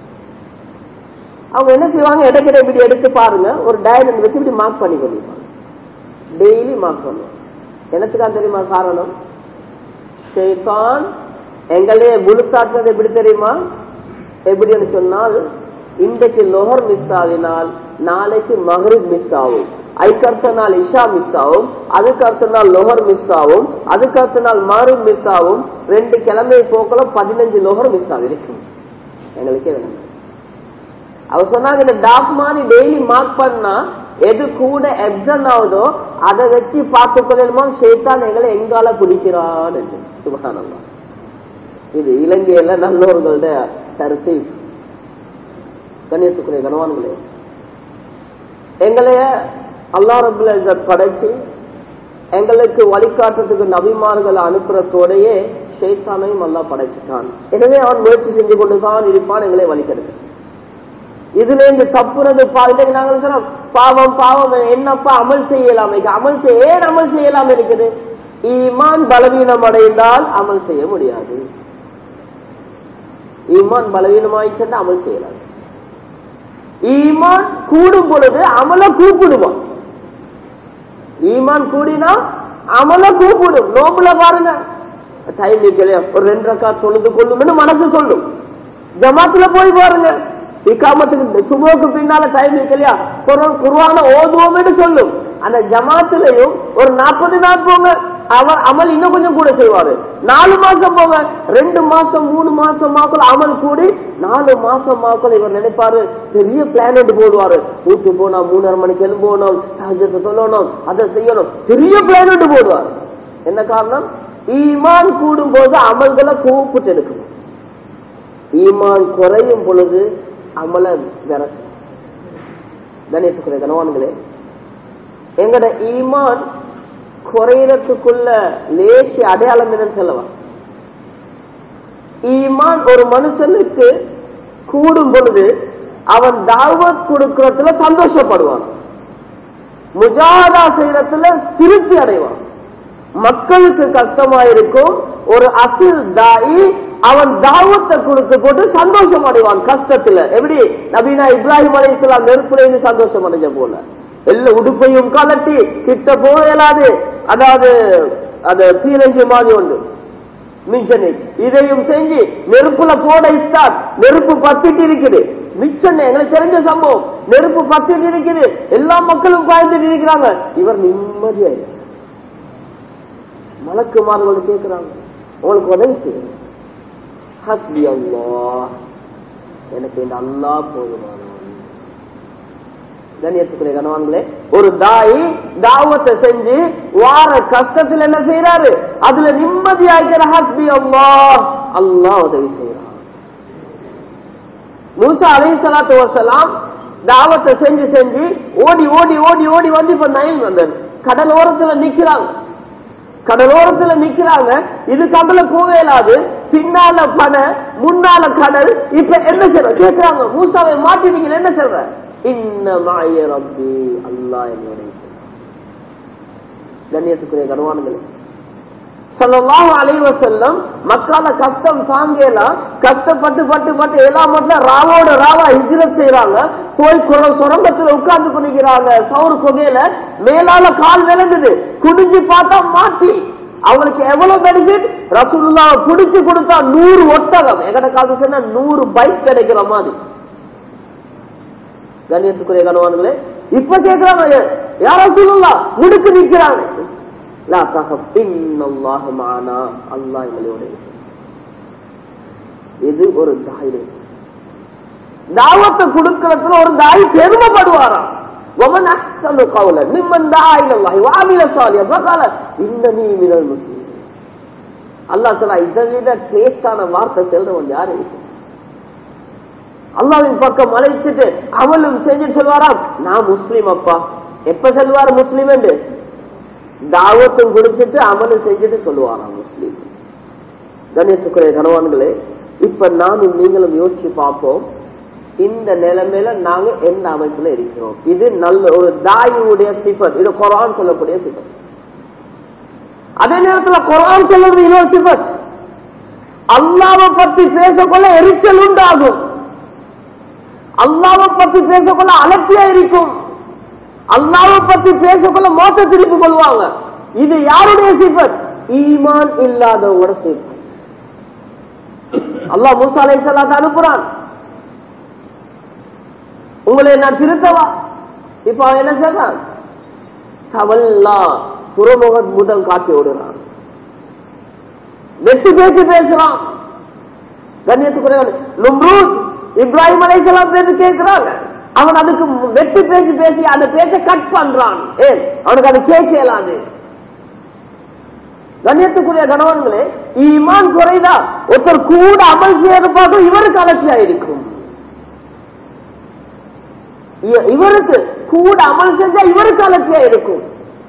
அவங்க என்ன செய்வாங்க இடைக்கிட இப்படி எடுத்து பாருங்க ஒரு டயரி வச்சு இப்படி மார்க் பண்ணி கொண்டிருப்பாங்க டெய்லி மார்க் பண்ணுவாங்க என்னத்துக்காக தெரியுமா காரணம் ஷைத்தான் எங்களையே முழுசாட்டுறது எப்படி தெரியுமா எப்படின்னு சொன்னால் இன்றைக்கு லொஹர் மிஸ் ஆகினால் நாளைக்கு மகரிப் மிஸ் ஆகும் அதுக்கு அடுத்த நாள் இஷா மிஸ் ஆகும் அதுக்கு அடுத்த நாள் லொஹர் மிஸ் ஆகும் அதுக்கு அடுத்த நாள் மகரிப் மிஸ் ஆகும் ரெண்டு கிழமை போக்கல பதினஞ்சு லொஹர் மிஸ் ஆகிருக்கும் எங்களுக்கே வேணும் அவர் சொன்னாங்க இந்த டாக் மாதிரி டெய்லி மார்க் பண்ணா எது கூட எப்சன் ஆகுதோ அதை வச்சு பார்த்து கொள்ளணுமோ ஷேத்தான் எங்களை எங்கால பிடிக்கிறான்னு சுபகானந்தா இது இலங்கையில நல்லவர்களோட கருத்து கணேசுக்குரிய கனவான்களே எங்களைய அல்லா ரபுல் படைச்சு எங்களுக்கு வழிகாட்டுறதுக்கு நபிமார்கள் அனுப்புறதோடையே ஷேத்தானையும் அல்லா படைச்சிட்டான் எனவே அவன் முயற்சி செஞ்சு கொண்டுதான் இருப்பான் எங்களை வழிகெடுக்க இதுல இருந்து தப்புறது பாருங்க நாங்கள் சொல்றோம் பாவம் பாவம் என்னப்பா அமல் செய்யலாம் அமல் செய்ய ஏன் அமல் செய்யலாம் இருக்குது ஈமான் பலவீனம் அடைந்தால் அமல் செய்ய முடியாது ஈமான் பலவீனமாயிடுச்சுன்னா அமல் செய்யலாம் ஈமான் கூடும் பொழுது அமல கூப்பிடுவான் ஈமான் கூடினா அமல கூப்பிடும் நோம்புல பாருங்க டைம் நிக்கலையா ஒரு ரெண்டு ரக்கா தொழுது கொள்ளும்னு மனசு சொல்லும் ஜமாத்துல போய் பாருங்க இக்காமத்துக்கு சுபோக்கு பின்னால டைம் இருக்கலையா குருவான ஓதுவோம்னு சொல்லும் அந்த ஜமாத்துலயும் ஒரு நாற்பது நாள் போங்க அவர் அமல் இன்னும் கொஞ்சம் கூட செய்வாரு நாலு மாசம் போங்க ரெண்டு மாசம் மூணு மாசம் மாக்குள்ள அமல் கூடி நாலு மாசம் மாக்குள்ள இவர் நினைப்பாரு பெரிய பிளான் எடுத்து போடுவாரு வீட்டு போனா மூணரை மணிக்கு எழும்போணும் சகஜத்தை சொல்லணும் அதை செய்யணும் பெரிய பிளான் எடுத்து போடுவார் என்ன காரணம் ஈமான் கூடும் போது அமல்களை கூப்பிட்டு எடுக்கணும் ஈமான் குறையும் பொழுது அமல விரட்டும் கணேசுக்குரிய கனவான்களே எங்கட ஈமான் குறையறதுக்குள்ள லேசி அடையாளம் என்னன்னு சொல்லவா ஈமான் ஒரு மனுஷனுக்கு கூடும் பொழுது அவன் தாவத் கொடுக்கறதுல சந்தோஷப்படுவான் முஜாதா செய்யறதுல திருப்தி அடைவான் மக்களுக்கு கஷ்டமா இருக்கும் ஒரு அசில் தாயி அவன் தாவத்தை கொடுத்து போட்டு சந்தோஷம் அடைவான் கஷ்டத்துல எப்படி நபீனா இப்ராஹிம் அலி இஸ்லாம் நெருப்புலேருந்து சந்தோஷம் அடைஞ்ச போல எல்லா உடுப்பையும் கலட்டி கிட்ட போயலாது அதாவது அது தீரஞ்சு மாதிரி உண்டு மிச்சனை இதையும் செஞ்சு நெருப்புல போட இஸ்டார் நெருப்பு பத்திட்டு இருக்குது மிச்சன் எங்களுக்கு தெரிஞ்ச சம்பவம் நெருப்பு பத்திட்டு இருக்குது எல்லா மக்களும் காய்ந்துட்டு இருக்கிறாங்க இவர் நிம்மதியா மலக்குமார்கள் கேட்கிறாங்க உங்களுக்கு உதவி செய்யும் ஹஸ்பி அல்லா எனக்கு இந்த அல்லா போதுமானவன் கண்ணியத்துக்குரிய கணவான்களே ஒரு தாய் தாவத்தை செஞ்சு வார கஷ்டத்தில் என்ன செய்யறாரு அதுல நிம்மதி ஆகிற ஹஸ்பி அல்லா அல்லா உதவி செய்யறான் மூசா அலை சலாத்து வசலாம் தாவத்தை செஞ்சு செஞ்சு ஓடி ஓடி ஓடி ஓடி வந்து இப்ப நயன் வந்தது கடல் ஓரத்துல நிக்கிறாங்க கடலோரத்துல நிக்கிறாங்க இது கடல போவே இயலாது பின்னால பன முன்னால கடல் இப்ப என்ன செய்ற கேட்கிறாங்க மூசாவை மாட்டினீங்க என்ன சொல்ற இன்ன மாய ரப்பி அல்லா என்னுடைய கண்ணியத்துக்குரிய கனவான்களே சொல்லலாம் அலைவ செல்லம் மக்கால கஷ்டம் தாங்கலாம் கஷ்டப்பட்டு பட்டு பட்டு எல்லாம் மட்டும் ராவோட ராவா ஹிஜ்ரத் செய்யறாங்க போய் சுரங்கத்துல உட்கார்ந்து பண்ணிக்கிறாங்க சவுறு கொகையில மேலால கால் விளங்குது குடிஞ்சு பார்த்தா மாட்டி அவங்களுக்கு எவ்வளவு பெனிஃபிட் ரசூல்லா புடிச்சு கொடுத்தா நூறு ஒட்டகம் எங்கட காசு சொன்னா நூறு பைக் கிடைக்கிற மாதிரி கண்ணியத்துக்குரிய கனவானுங்களே இப்ப கேட்கிறாங்க யாரா சொல்லலாம் முடுக்கு நிக்கிறாங்க இது ஒரு தாய் தாவத்தை கொடுக்கறதுல ஒரு தாய் பெருமைப்படுவாராம் ومن احسن قولا ممن دعا الى الله وعمل صالحا فقال انني من المسلمين அல்லாஹ் சொல்ல இதை விட டேஸ்டான வார்த்தை செல்றவன் யாரு அல்லாவின் பக்கம் அழைச்சிட்டு அவளும் செஞ்சுட்டு சொல்வாராம் நான் முஸ்லீம் அப்பா எப்ப சொல்வார் முஸ்லீம் என்று தாவத்தும் குடிச்சிட்டு அமலும் செஞ்சுட்டு சொல்லுவாராம் முஸ்லீம் கணேசுக்குரிய கணவான்களே இப்ப நானும் நீங்களும் யோசிச்சு பார்ப்போம் இந்த நிலைமையில நாங்க எந்த அமைப்புல இருக்கிறோம் இது நல்ல ஒரு தாயுடைய சிபத் இது குரான் சொல்லக்கூடிய சிபத் அதே நேரத்துல குரான் சொல்றது இன்னொரு சிபத் அல்லாவை பத்தி பேசக்கொள்ள எரிச்சல் உண்டாகும் அல்லாவை பத்தி பேசக்கொள்ள அலட்சியா இருக்கும் அல்லாவை பத்தி பேசக்கொள்ள மோத்த திருப்பி கொள்வாங்க இது யாருடைய சிபத் ஈமான் இல்லாதவங்களோட சிபத் அல்லாஹ் மூசா அலைஹிஸ்ஸலாத்தை அனுப்புறான் உங்களை நான் திருத்தவா இப்ப அவன் என்ன சொல்றான் தவல்லா புறமுக முதல் காட்டி விடுறான் வெற்றி பேச்சு பேசுறான் கண்ணியத்துக்குரிய நும்ரூத் இப்ராஹிம் அலைஹிஸ்ஸலாம் பேச்சு கேட்கிறாங்க அவன் அதுக்கு வெற்றி பேச்சு பேசி அந்த பேச்சை கட் பண்றான் ஏன் அவனுக்கு அது கேட்க இயலாது கண்ணியத்துக்குரிய கணவன்களே ஈமான் குறைதா ஒருத்தர் கூட அமல் செய்யறது பார்க்கும் இவருக்கு அலட்சியா இருக்கும் இ- இவருக்கு கூட அமல் செஞ்சா இவருக்கு அலட்சியா இருக்கும்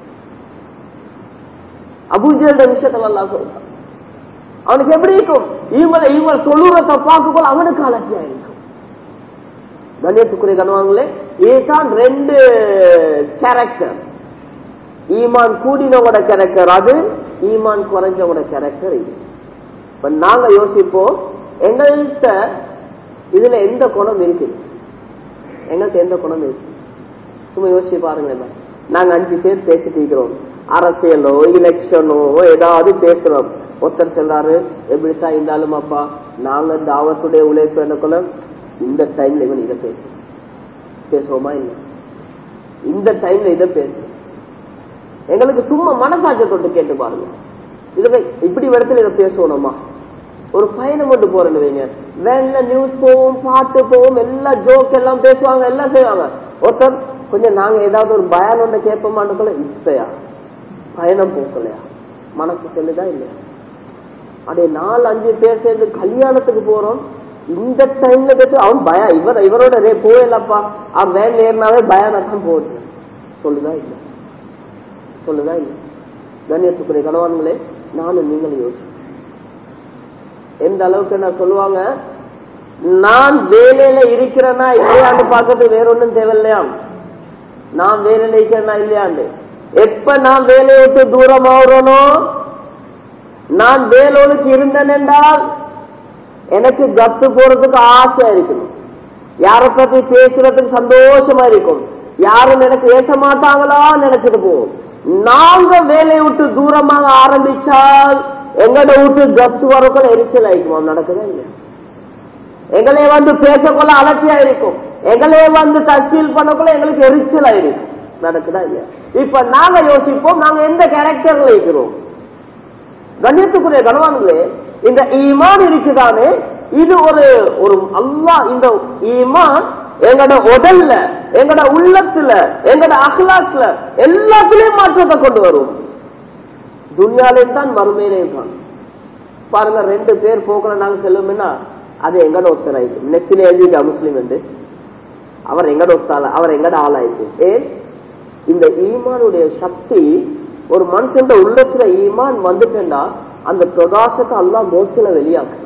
அபூஜல் விஷயத்துல எல்லாம் சொல்றான் அவனுக்கு எப்படி இருக்கும் இவங்களை இவங்க தொழுறத்தை பார்க்கக்குள்ள அவனுக்கு அலட்சியா இருக்கும் கண்ணியத்துக்குரிய கணவாங்களே இதுதான் ரெண்டு கேரக்டர் ஈமான் கூடினவங்களோட கேரக்டர் அது ஈமான் குறைஞ்சவங்களோட கேரக்டர் இது இப்ப நாங்க யோசிப்போம் எங்கள்கிட்ட இதுல எந்த குணம் இருக்குது எங்கள்கிட்ட எந்த குணம் இருக்கு சும்மா யோசிச்சு பாருங்க நாங்க அஞ்சு பேர் பேசிட்டு இருக்கிறோம் அரசியலோ எலெக்ஷனோ ஏதாவது பேசுறோம் ஒருத்தர் சொல்றாரு எப்படித்தான் இருந்தாலும் அப்பா நாங்க தாவத்துடைய உழைப்பு எனக்குள்ள இந்த டைம்ல இவன் இதை பேசு பேசுவோமா இல்ல இந்த டைம்ல இதை பேசு எங்களுக்கு சும்மா மனசாட்சி தொட்டு கேட்டு பாருங்க இதுவே இப்படி இடத்துல இதை பேசணுமா ஒரு பயணம் கொண்டு போறேன்னு வைங்க வேன்ல நியூஸ் போவோம் பாட்டு போவோம் எல்லாம் ஜோக் எல்லாம் பேசுவாங்க எல்லாம் செய்வாங்க ஒருத்தர் கொஞ்சம் நாங்க ஏதாவது ஒரு பயான் ஒன்று கேட்போமான்னு இப்பயா பயணம் போக்கலையா மனசு செல்லுதா இல்லையா அதே நாலு அஞ்சு பேர் சேர்ந்து கல்யாணத்துக்கு போறோம் இந்த டைம்ல பேச அவன் பய இவர் இவரோட ரே போயிடலப்பா அவன் வேன் ஏறினாவே பயானா தான் போகுது சொல்லுதா இல்லை சொல்லுதா இல்லை கண்ணியத்துக்குரிய கணவான்களே நானும் நீங்களும் யோசி எந்த அளவுக்கு என்ன சொல்லுவாங்க நான் வேலையில இருக்கிறேனா இல்லையான்னு பார்க்கறது வேற ஒண்ணும் தேவையில்லையாம் நான் வேலையில இருக்கிறேனா இல்லையாண்டு எப்ப நான் வேலையை விட்டு தூரம் ஆகுறனோ நான் வேலோனுக்கு இருந்தேன் என்றால் எனக்கு கத்து போறதுக்கு ஆசையா இருக்கணும் யாரை பத்தி பேசுறதுக்கு சந்தோஷமா இருக்கும் யாரும் எனக்கு ஏற்ற மாட்டாங்களா நினைச்சிட்டு போவோம் நாங்க வேலையை விட்டு தூரமாக ஆரம்பிச்சால் எங்கட விட்டு கத்து வரக்குள்ள எரிச்சல் ஆயிக்குமா நடக்குதா இல்லையா எங்களே வந்து பேசக்குள்ள அலட்சியா இருக்கும் எங்களே வந்து தஸ்டீல் பண்ணக்குள்ள எங்களுக்கு எரிச்சல் ஆயிருக்கும் நடக்குதா இல்லையா இப்ப நாங்க யோசிப்போம் நாங்க எந்த கேரக்டர்ல இருக்கிறோம் கண்ணியத்துக்குரிய கணவான்களே இந்த ஈமான் இருக்குதானே இது ஒரு ஒரு அல்லாஹ் இந்த ஈமான் எங்கட உடல்ல எங்கட உள்ளத்துல எங்கட அகலாத்துல எல்லாத்துலயும் மாற்றத்தை கொண்டு வரும் துன்யாலையும் தான் மறுமையிலையும் தான் பாருங்க ரெண்டு பேர் போக்குல நாங்க செல்லும்னா அது எங்கட ஒத்தராயிக்கும் நெச்சில எழுதிட்டா முஸ்லீம் என்று அவர் எங்கட ஒத்தால அவர் எங்கட ஆளாயிருக்கு ஏன் இந்த ஈமானுடைய சக்தி ஒரு மனுஷன் உள்ளத்துல ஈமான் வந்துட்டா அந்த பிரகாசத்தை எல்லாம் மோச்சில வெளியாக்கு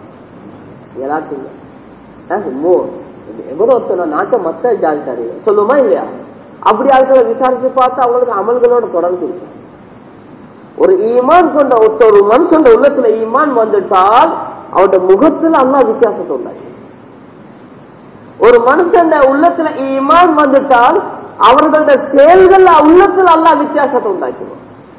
எல்லாத்தையும் எவ்வளோ நாட்டை மத்த ஜாதிச்சாரு சொல்லுமா இல்லையா அப்படி ஆட்களை விசாரிச்சு பார்த்து அவங்களுக்கு அமல்களோட தொடர்பு இருக்கு ஒரு ஈமான் கொண்ட ஒருத்த ஒரு மனுஷன் உள்ளத்துல ஈமான் வந்துட்டால் அவனோட முகத்துல அல்லா வித்தியாசத்தை உண்டாக்கி ஒரு மனுஷன் உள்ளத்துல ஈமான் வந்துட்டால் அவர்களோட செயல்கள் உள்ளத்தில் அல்லா வித்தியாசத்தை உண்டாக்கிடும்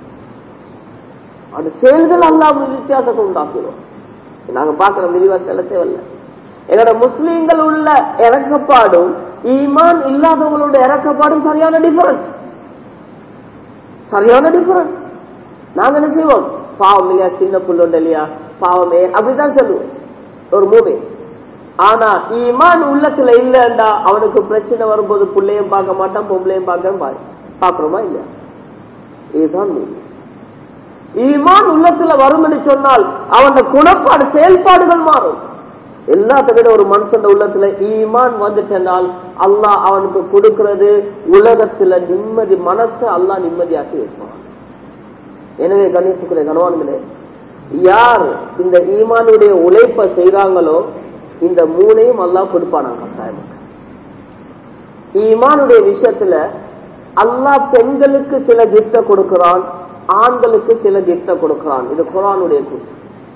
அந்த செயல்கள் அல்லா வித்தியாசத்தை உண்டாக்கிடும் நாங்க பாக்குற விரிவாக்கல தேவையில்ல எங்களோட முஸ்லீம்கள் உள்ள இறக்கப்பாடும் ஈமான் இல்லாதவங்களோட இறக்கப்பாடும் சரியான டிஃபரன்ஸ் சரியான டிஃபரன்ஸ் நாங்க என்ன செய்வோம் பாவம் இல்லையா சின்ன புள்ளு இல்லையா பாவமே அப்படிதான் சொல்லுவோம் ஒரு மூவி ஆனா ஈமான் உள்ளத்துல இல்லண்டா அவனுக்கு பிரச்சனை வரும்போது பிள்ளையும் பார்க்க மாட்டான் பொம்பளையும் பார்க்க பாக்குறோமா இல்லையா இதுதான் மூவி ஈமான் உள்ளத்துல வரும்னு சொன்னால் அவன் குணப்பாடு செயல்பாடுகள் மாறும் எல்லாத்த விட ஒரு மனுஷன் உள்ளத்துல ஈமான் வந்துட்டனால் அல்லாஹ் அவனுக்கு கொடுக்கிறது உலகத்துல நிம்மதி மனசை அல்லாஹ் நிம்மதியாக்கி வைப்பான் எனவே கணேசுக்குரிய கனவான்களே யார் இந்த ஈமானுடைய உழைப்பை செய்றாங்களோ இந்த மூணையும் அல்லாஹ் கொடுப்பானாங்க கட்டாயம் ஈமானுடைய விஷயத்துல அல்லாஹ் பெண்களுக்கு சில கிஃப்ட கொடுக்கிறான் ஆண்களுக்கு சில கிஃப்ட கொடுக்கிறான் இது குரானுடைய கூற்று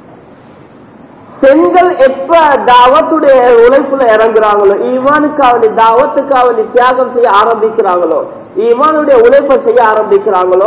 பெண்கள் எப்ப தாவத்துடைய உழைப்புல இறங்குறாங்களோ ஈமானுக்கு அவனி தாவத்துக்கு அவனி தியாகம் செய்ய ஆரம்பிக்கிறாங்களோ ஈமானுடைய உழைப்பை செய்ய ஆரம்பிக்கிறாங்களோ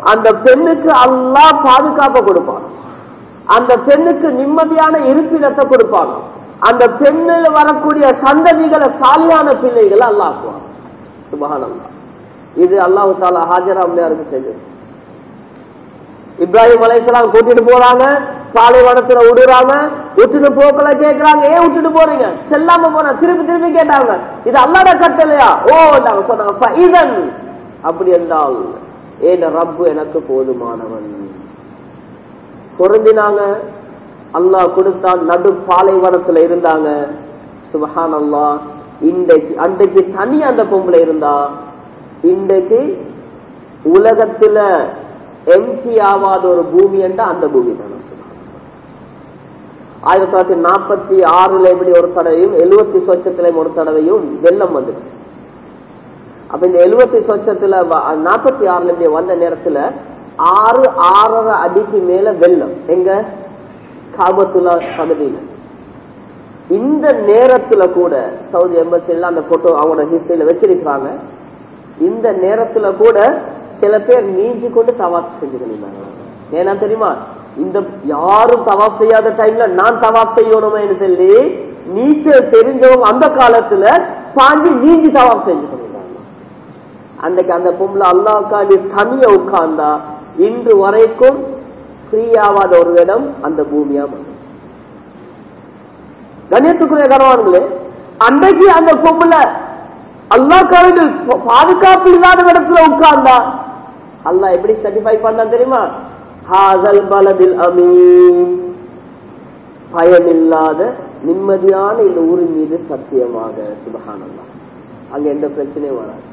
அந்த பெண்ணுக்கு அல்லாஹ் பாதுகாப்பை கொடுப்பான் அந்த பெண்ணுக்கு நிம்மதியான இருப்பிடத்தை கொடுப்பான் அந்த பெண்ணில் வரக்கூடிய சந்ததிகளை சாலியான பிள்ளைகளை அல்லாக்குவான் சுபஹானல்லா இது அல்லாஹு தாலா ஹாஜரா அம்மையாருக்கு செஞ்சது இப்ராஹிம் அலைசலாம் கூட்டிட்டு போறாங்க பாலைவனத்துல விடுறாங்க விட்டுட்டு போக்கல கேக்குறாங்க ஏன் விட்டுட்டு போறீங்க செல்லாம போன திருப்பி திருப்பி கேட்டாங்க இது அல்லாட கட்டளையா ஓ நாங்க சொன்னாங்க இதன் அப்படி என்றால் ஏன் ரப்பு எனக்கு போதுமானவன் பொருந்தினாங்க அல்லாஹ் கொடுத்தான் நடு பாலைவனத்துல இருந்தாங்க சுபஹான் அல்லா இன்றைக்கு அன்றைக்கு தனி அந்த பொம்பளை இருந்தா இன்றைக்கு உலகத்துல எம்டி ஆவாத ஒரு பூமி என்றா அந்த பூமி தான் ஆயிரத்தி தொள்ளாயிரத்தி நாற்பத்தி ஆறுல இப்படி ஒரு தடவையும் எழுபத்தி சொச்சத்திலையும் ஒரு தடவையும் வெள்ளம் வந்துச்சு அப்ப இந்த எழுபத்தி சொச்சத்துல நாற்பத்தி ஆறுல இப்படி வந்த நேரத்துல ஆறு ஆறரை அடிக்கு மேல வெள்ளம் எங்க காபத்துல்லா பகுதியில இந்த நேரத்துல கூட சவுதி எம்பசில அந்த போட்டோ அவங்களோட ஹிஸ்டரியில வச்சிருக்கிறாங்க இந்த நேரத்துல கூட சில பேர் நீஞ்சி கொண்டு தவாப் செஞ்சுக்கிறாங்க ஏன்னா தெரியுமா இந்த யாரும் தவாப் செய்யாத டைம்ல நான் தவாப் செய்யணுமே சொல்லி நீச்சல் தெரிஞ்சவங்க அந்த காலத்துல பாஞ்சி நீஞ்சி தவாப் செஞ்சுக்கிறாங்க அன்றைக்கு அந்த பொம்பளை அல்லாக்காண்டி தனிய உட்கார்ந்தா இன்று வரைக்கும் ஃப்ரீயாவாத ஒரு இடம் அந்த பூமியா வந்துச்சு கண்ணியத்துக்குரிய கனவான்களே அன்றைக்கு அந்த பொம்பளை அல்லாக்காவிட்டு பாதுகாப்பு இல்லாத இடத்துல உட்கார்ந்தா அல்லா எப்படி சர்டிஃபை பண்ணா தெரியுமா ஹாதல் பலதில் அமீன் பயமில்லாத நிம்மதியான இந்த ஊரின் மீது சத்தியமாக சுபகானல்லா அங்க எந்த பிரச்சனையும் வராது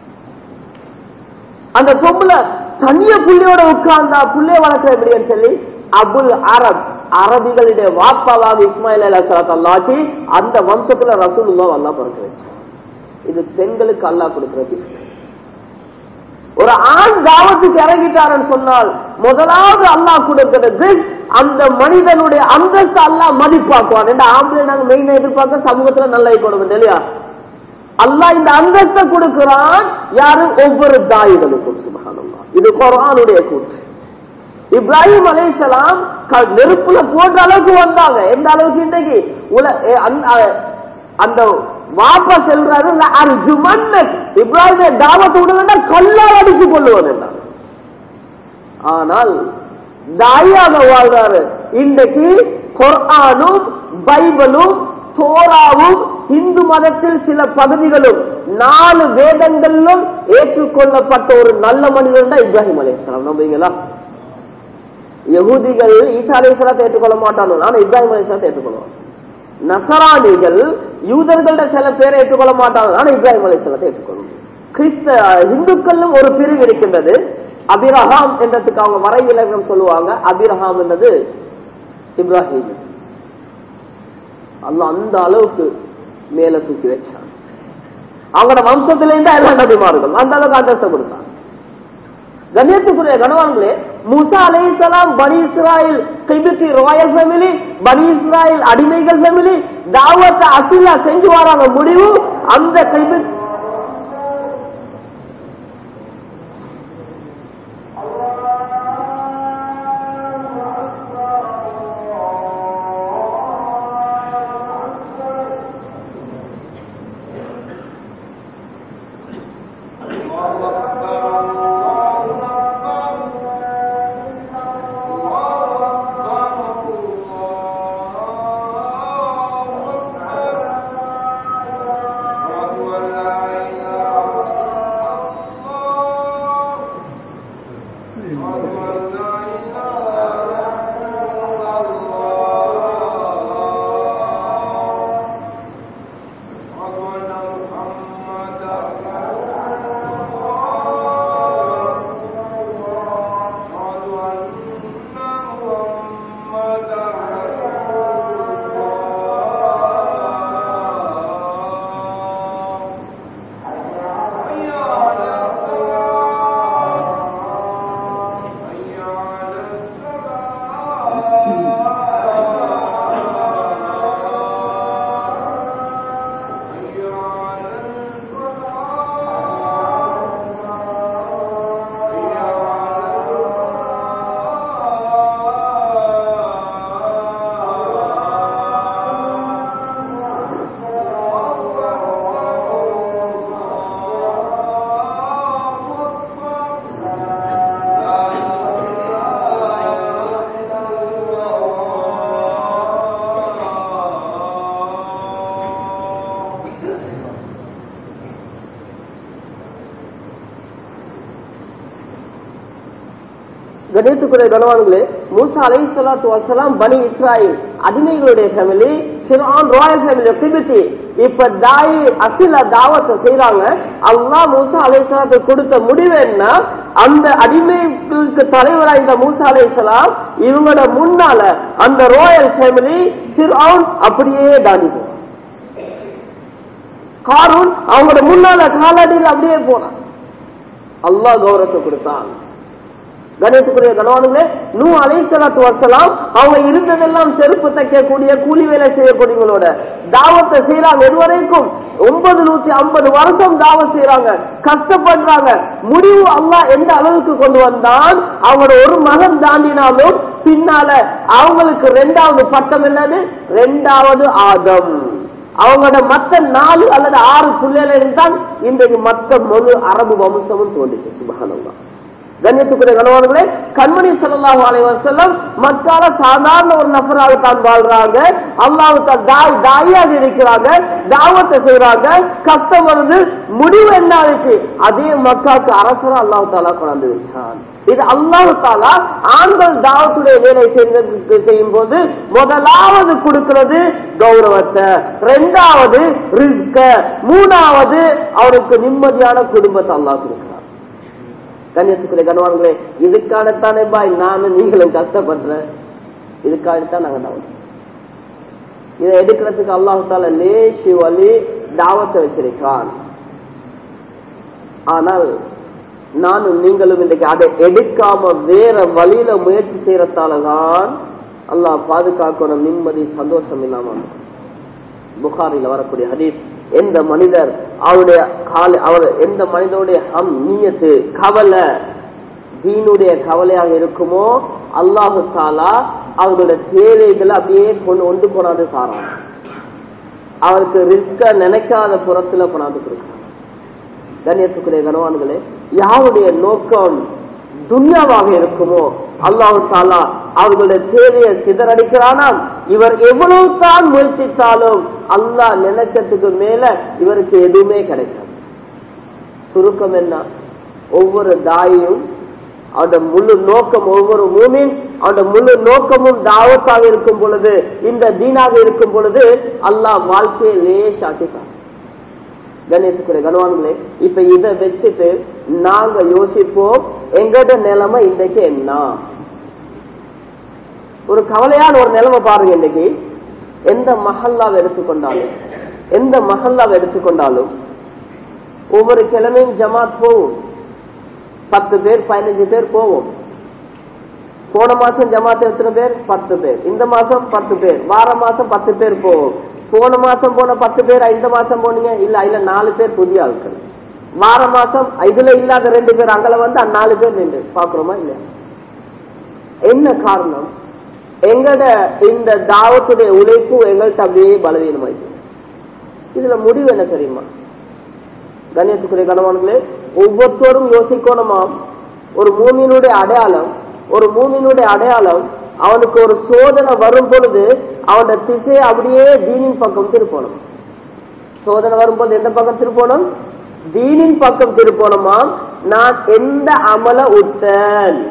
அந்த பொம்பளை தனிய புள்ளையோட உட்கார்ந்தா புள்ளைய வளர்க்க எப்படின்னு சொல்லி அபுல் அரப் அரபிகளுடைய வாப்பாவாக இஸ்மாயில் அலா சலாத் அல்லாட்டி அந்த வம்சத்துல ரசூலுல்லா அல்லா பிறக்க வச்சார் இது பெண்களுக்கு அல்லா கொடுக்கிற ஒரு ஆண் தாவத்துக்கு இறங்கிட்டாருன்னு சொன்னால் முதலாவது அல்லாஹ் கொடுக்கிறது அந்த மனிதனுடைய அந்தஸ்து அல்லாஹ் மதிப்பாக்குவான் என்ற ஆம்பளை நாங்க மெயினா எதிர்பார்க்க சமூகத்துல நல்லா கொடுக்கணும் இல்லையா அல்லாஹ் இந்த அந்தஸ்தை கொடுக்கிறான் யாரு ஒவ்வொரு தாய்களுக்கும் சுபகானல்லா இது குரானுடைய கூற்று இப்ராஹிம் அலைசலாம் நெருப்புல போன்ற அளவுக்கு வந்தாங்க எந்த அளவுக்கு இன்றைக்கு அந்த வாப்பா செல்றாரு இப்ராஹிம் தாவத்தை விடுவேன்னா கல்லால் அடிச்சு கொள்ளுவது ஆனால் தாயாக வாழ்றாரு இன்றைக்கு குர்ஆனும் பைபிளும் தோராவும் இந்து மதத்தில் சில பகுதிகளும் நாலு வேதங்களிலும் ஏற்றுக்கொள்ளப்பட்ட ஒரு நல்ல மனிதன் தான் இப்ராஹிம் அலையாம் நம்புவீங்களா யகுதிகள் ஈசா அலையாத்தை ஏற்றுக்கொள்ள மாட்டாங்க ஆனா இப்ராஹிம் அலையாத்தை ஏற்றுக்கொள்வாங்க நசராணிகள் யூதர்கள்ட்ட சில பேரை ஏற்றுக்கொள்ள மாட்டாங்க ஆனா இப்ராஹிம் அலையாத்தை ஏற்றுக்கொள்ளும் கிறிஸ்த இந்துக்களும் ஒரு பிரிவு இருக்கின்றது அபிரஹாம் என்றதுக்கு அவங்க வரை இலக்கம் சொல்லுவாங்க அபிரஹாம் என்றது இப்ராஹிம் அல்ல அந்த அளவுக்கு மேல தூக்கி வச்சான் அவங்களோட வம்சத்திலிருந்து எல்லா நபிமார்கள் அந்த அளவுக்கு அந்தஸ்தை கொடுத்தாங்க கண்ணியத்துக்குரிய கணவான்களே முசா அலை இஸ்லாம் பனி இஸ்ராயில் கிபித்தி ராயல் ஃபேமிலி பனி இஸ்ராயில் அடிமைகள் ஃபேமிலி தாவத்தை அசிலா செஞ்சு வராங்க முடிவு அந்த கிபித் الله கணேத்துக்குரிய கனவான்களே மூசா அலை சலாத்து வசலாம் பனி இஸ்ராயில் அடிமைகளுடைய ஃபேமிலி ஃபிர்ஆன் ராயல் ஃபேமிலி கிபித்தி இப்ப தாய் அசில தாவத்தை செய்யறாங்க அல்லாஹ் மூசா அலை சலாத்து கொடுத்த முடிவு என்ன அந்த அடிமைகளுக்கு தலைவரா இந்த மூசா அலை சலாம் இவங்களோட முன்னால அந்த ராயல் ஃபேமிலி ஃபிர்ஆன் அப்படியே தாண்டி போறான் காரூன் அவங்களோட முன்னால காலடியில் அப்படியே போறான் அல்லாஹ் கௌரவத்தை கொடுத்தான் கணேசுக்குரிய கணவானுங்களே நூ அலைசலாத்து வசலாம் அவங்க இருந்ததெல்லாம் செருப்பு தைக்கக்கூடிய கூலி வேலை செய்யக்கூடியவங்களோட தாவத்தை செய்யறாங்க இதுவரைக்கும் ஒன்பது நூத்தி ஐம்பது வருஷம் தாவத் செய்யறாங்க கஷ்டப்படுறாங்க முடிவு அல்லாஹ் எந்த அளவுக்கு கொண்டு வந்தான் அவங்களோட ஒரு மகன் தாண்டினாலும் பின்னால அவங்களுக்கு ரெண்டாவது பட்டம் என்னது ரெண்டாவது ஆதம் அவங்களோட மத்த நாலு அல்லது ஆறு பிள்ளைகள் தான் இன்றைக்கு மத்த முழு அரபு வம்சமும் தோன்றுச்சு சுபகானந்தா கண்ணியத்துக்குரிய கணவர்களே கண்மணி சல்லாஹூ அலைவர் செல்லம் மக்கால சாதாரண ஒரு நபராக தான் வாழ்றாங்க அல்லாவுக்கு தாய் தாயாக இருக்கிறாங்க தாவத்தை செய்யறாங்க கஷ்டம் வருது முடிவு என்ன ஆயிடுச்சு அதே மக்காவுக்கு அரசரா அல்லாஹு தாலா கொண்டாந்து வச்சான் இது அல்லாஹு தாலா ஆண்கள் தாவத்துடைய வேலை செய்யறதுக்கு செய்யும் போது முதலாவது கொடுக்கிறது கௌரவத்தை ரெண்டாவது ரிஸ்க மூணாவது அவருக்கு நிம்மதியான குடும்பத்தை அல்லாஹ் கொடுக்கிறார் கன்னியத்துக்குரிய கணவான்களே இதுக்காகத்தானே பாய் நானும் நீங்களும் கஷ்டப்படுறேன் இதுக்காகத்தான் நாங்க தாவத் இதை எடுக்கிறதுக்கு அல்லாஹால லேசி வழி தாவத்தை வச்சிருக்கான் ஆனால் நானும் நீங்களும் இன்றைக்கு அதை எடுக்காம வேற வழியில முயற்சி செய்யறதாலதான் அல்லாஹ் பாதுகாக்கணும் நிம்மதி சந்தோஷம் இல்லாம புகாரில வரக்கூடிய ஹதீஸ் எந்த மனிதர் அவருடைய கால அவர் எந்த மனிதனுடைய ஹம் நீயத்து கவலை தீனுடைய கவலையாக இருக்குமோ அல்லாஹு தாலா அவருடைய தேவைகளை அப்படியே கொண்டு கொண்டு போனாது சாரான் அவருக்கு ரிஸ்க நினைக்காத புறத்துல கொண்டாந்து கொடுக்கிறான் கண்ணியத்துக்குரிய கனவான்களே யாருடைய நோக்கம் துன்யாவாக இருக்குமோ அல்லாஹு தாலா அவர்களுடைய தேவையை சிதறடிக்கிறானாம் இவர் எவ்வளவு தான் முயற்சித்தாலும் அல்லாஹ் நினைச்சதுக்கு மேல இவருக்கு எதுவுமே கிடைக்காது சுருக்கம் என்ன ஒவ்வொரு தாயும் அவனோட முழு நோக்கம் ஒவ்வொரு மூமின் அவனோட முழு நோக்கமும் தாவத்தாக இருக்கும் பொழுது இந்த தீனாக இருக்கும் பொழுது அல்லாஹ் வாழ்க்கையை லேசாக்கிட்டான் கணேசுக்குரிய கனவான்களே இப்ப இதை வச்சுட்டு நாங்க யோசிப்போம் எங்கட நிலைமை இன்றைக்கு என்ன ஒரு கவலையான ஒரு நிலைமை பாருங்க இன்னைக்கு எந்த மஹல்லாவை எடுத்துக்கொண்டாலும் எந்த மஹல்லாவை எடுத்துக்கொண்டாலும் ஒவ்வொரு கிழமையும் ஜமாத் போவோம் பத்து பேர் பதினஞ்சு பேர் போவோம் போன மாசம் ஜமாத் எத்தனை பேர் பத்து பேர் இந்த மாசம் பத்து பேர் வார மாசம் பத்து பேர் போவோம் போன மாசம் போன பத்து பேர் இந்த மாசம் போனீங்க இல்ல அதுல நாலு பேர் புதிய ஆட்கள் வார மாசம் இதுல இல்லாத ரெண்டு பேர் அங்கல வந்து அந்த நாலு பேர் நின்று பாக்குறோமா இல்ல என்ன காரணம் எங்கட இந்த தாவத்துடைய உழைப்பு எங்கள்கிட்ட அப்படியே பலவீனமாயிடுச்சு இதுல முடிவு என்ன தெரியுமா கண்ணியத்துக்குரிய கணவான்களே ஒவ்வொருத்தரும் யோசிக்கணுமாம் ஒரு மூமியினுடைய அடையாளம் ஒரு மூமியினுடைய அடையாளம் அவனுக்கு ஒரு சோதனை வரும் பொழுது அவனோட திசையை அப்படியே தீனின் பக்கம் திருப்பணும் சோதனை வரும்போது எந்த பக்கம் திருப்பணும் தீனின் பக்கம் திருப்பணுமாம் நான் எந்த அமல உத்தன்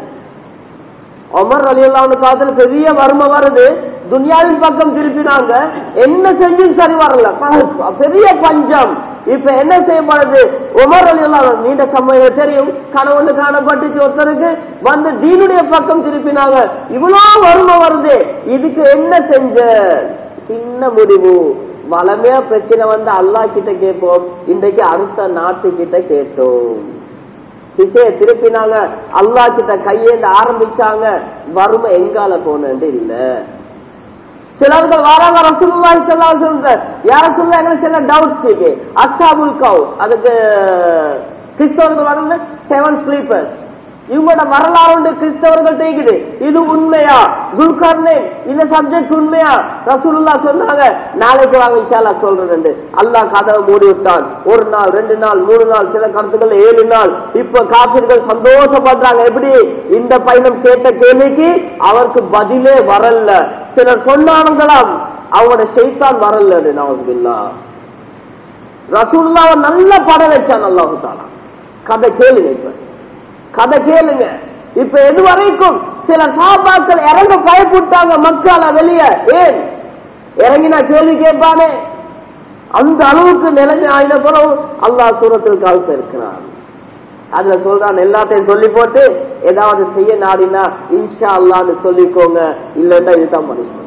ஒமர் அலியல்லாவுக்கு காலத்துல பெரிய வறுமை வருது துனியாவின் பக்கம் திருப்பினாங்க என்ன செஞ்சும் சரி வரல பெரிய பஞ்சம் இப்ப என்ன செய்யப்படுது உமர் அலியல்லா நீண்ட சமயம் தெரியும் கணவனு காணப்பட்டுச்சு ஒருத்தருக்கு வந்து தீனுடைய பக்கம் திருப்பினாங்க இவ்வளவு வறுமை வருது இதுக்கு என்ன செஞ்ச சின்ன முடிவு வளமையா பிரச்சனை வந்து அல்லா கிட்ட கேட்போம் இன்றைக்கு அடுத்த நாட்டு கிட்ட கேட்டோம் திசைய திருப்பினாங்க அல்லா கிட்ட கையேந்து ஆரம்பிச்சாங்க வறுமை எங்கால போனது இல்ல சிலர்கள் வராங்க ரசூலுல்லாஹி ஸல்லல்லாஹு அலைஹி வஸல்லம் யார சொல்ல எங்களுக்கு சில டவுட்ஸ் இருக்கு அஸ்ஹாபுல் கவ் அதுக்கு கிறிஸ்தவர்கள் வந்து செவன் ஸ்லீப்பர்ஸ் இவங்களோட வரலாறு ஒன்று கிறிஸ்தவர்கள் தேய்க்குது இது உண்மையா துல்கர்னே இந்த சப்ஜெக்ட் உண்மையா ரசூலுல்லா சொன்னாங்க நாளைக்கு வாங்க விஷாலா சொல்றேன் அல்லாஹ் கதவை மூடி விட்டான் ஒரு நாள் ரெண்டு நாள் மூணு நாள் சில கருத்துக்கள் ஏழு நாள் இப்ப காப்பிர்கள் சந்தோஷப்படுறாங்க எப்படி இந்த பயணம் கேட்ட கேள்விக்கு அவருக்கு பதிலே வரல சிலர் சொன்னானுங்களாம் அவங்களோட செய்தான் வரல நாவுதுல்லா ரசூல்லாவை நல்ல படம் வச்சான் அல்லாஹு தாலா கதை கேளுங்க இப்ப கதை கேளுங்க இப்ப எது வரைக்கும் சில சாபாக்கள் இறங்க பயப்பட்டாங்க மக்கள் வெளியே ஏன் இறங்கினா கேள்வி கேட்பானே அந்த அளவுக்கு நிலைமை ஆயின பிறகு அல்லாஹ் சூரத்தில் காலத்து இருக்கிறான் அதுல சொல்றான் எல்லாத்தையும் சொல்லி போட்டு ஏதாவது செய்ய நாடினா இன்ஷா அல்லான்னு சொல்லிக்கோங்க இல்லைன்னா இதுதான் மனுஷன்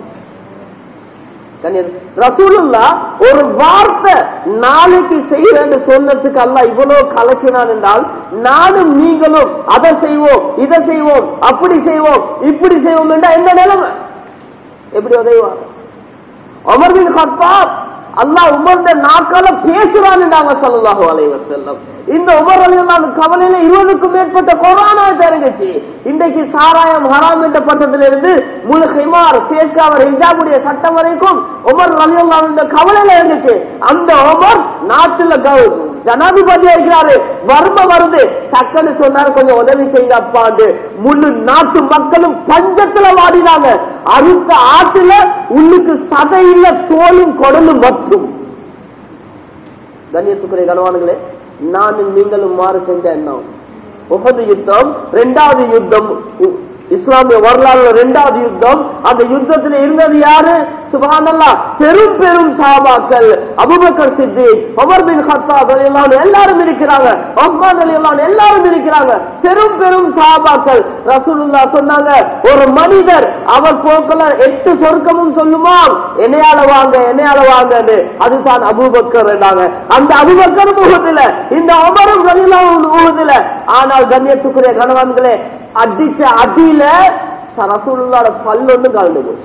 ரசூலுல்லா ஒரு வார்த்தை நாளைக்கு செய்யறேன்னு சொன்னதுக்கு அல்ல இவ்வளவு கலக்கினான் என்றால் நானும் நீங்களும் அதை செய்வோம் இதை செய்வோம் அப்படி செய்வோம் இப்படி செய்வோம் என்றா எந்த நிலைமை எப்படி உதவுவாங்க அமர் பின் ஹத்தாப் அல்லாஹ் உமர்ந்த நாட்கால பேசுறான்னு நாங்க சொல்லலாஹோ அலைவர் செல்லம் இந்த உமர் அலியல்லாத கவலையில இருபதுக்கும் மேற்பட்ட கொரோனா தெரிஞ்சிச்சு இன்றைக்கு சாராயம் ஹராம் என்ற பட்டத்திலிருந்து முழு ஹிமார் பேஸ்காவர் ஹிஜாபுடைய சட்டம் வரைக்கும் உமர் அலியல்லா கவலையில இருந்துச்சு அந்த உமர் நாட்டுல ஜனாதிபதி இருக்கிறாரு வறுமை வருது டக்குன்னு சொன்னாரு கொஞ்சம் உதவி செய்யுங்க அப்பாண்டு முழு நாட்டு மக்களும் பஞ்சத்துல வாடினாங்க அடுத்த ஆட்டுல உள்ளுக்கு சதையில தோலும் கொடலும் மட்டும் கண்ணியத்துக்குரிய கனவானுங்களே நானும் நீங்களும் மாறு செஞ்ச எண்ணம் உகது யுத்தம் இரண்டாவது யுத்தம் இஸ்லாமிய வரலாறுல இரண்டாவது யுத்தம் அந்த யுத்தத்தில் இருந்தது யாரு சுபானல்லா பெரும் பெரும் சாபாக்கள் அபுபக்கர் சித்தி அமர் பின் ஹத்தாப் எல்லாம் எல்லாரும் இருக்கிறாங்க ஒஸ்மான் அலி எல்லாம் எல்லாரும் இருக்கிறாங்க பெரும் பெரும் சாபாக்கள் ரசூலுல்லா சொன்னாங்க ஒரு மனிதர் அவர் போக்கல எட்டு சொர்க்கமும் சொல்லுமா என்னையால வாங்க என்னையால வாங்க அதுதான் அபுபக்கர் என்றாங்க அந்த அபுபக்கர் முகத்துல இந்த அமரும் முகத்துல ஆனால் கண்ணியத்துக்குரிய கணவன்களே அடிச்ச அடியில ரசூலுல்லாட பல்லொன்னும் கலந்து போச்சு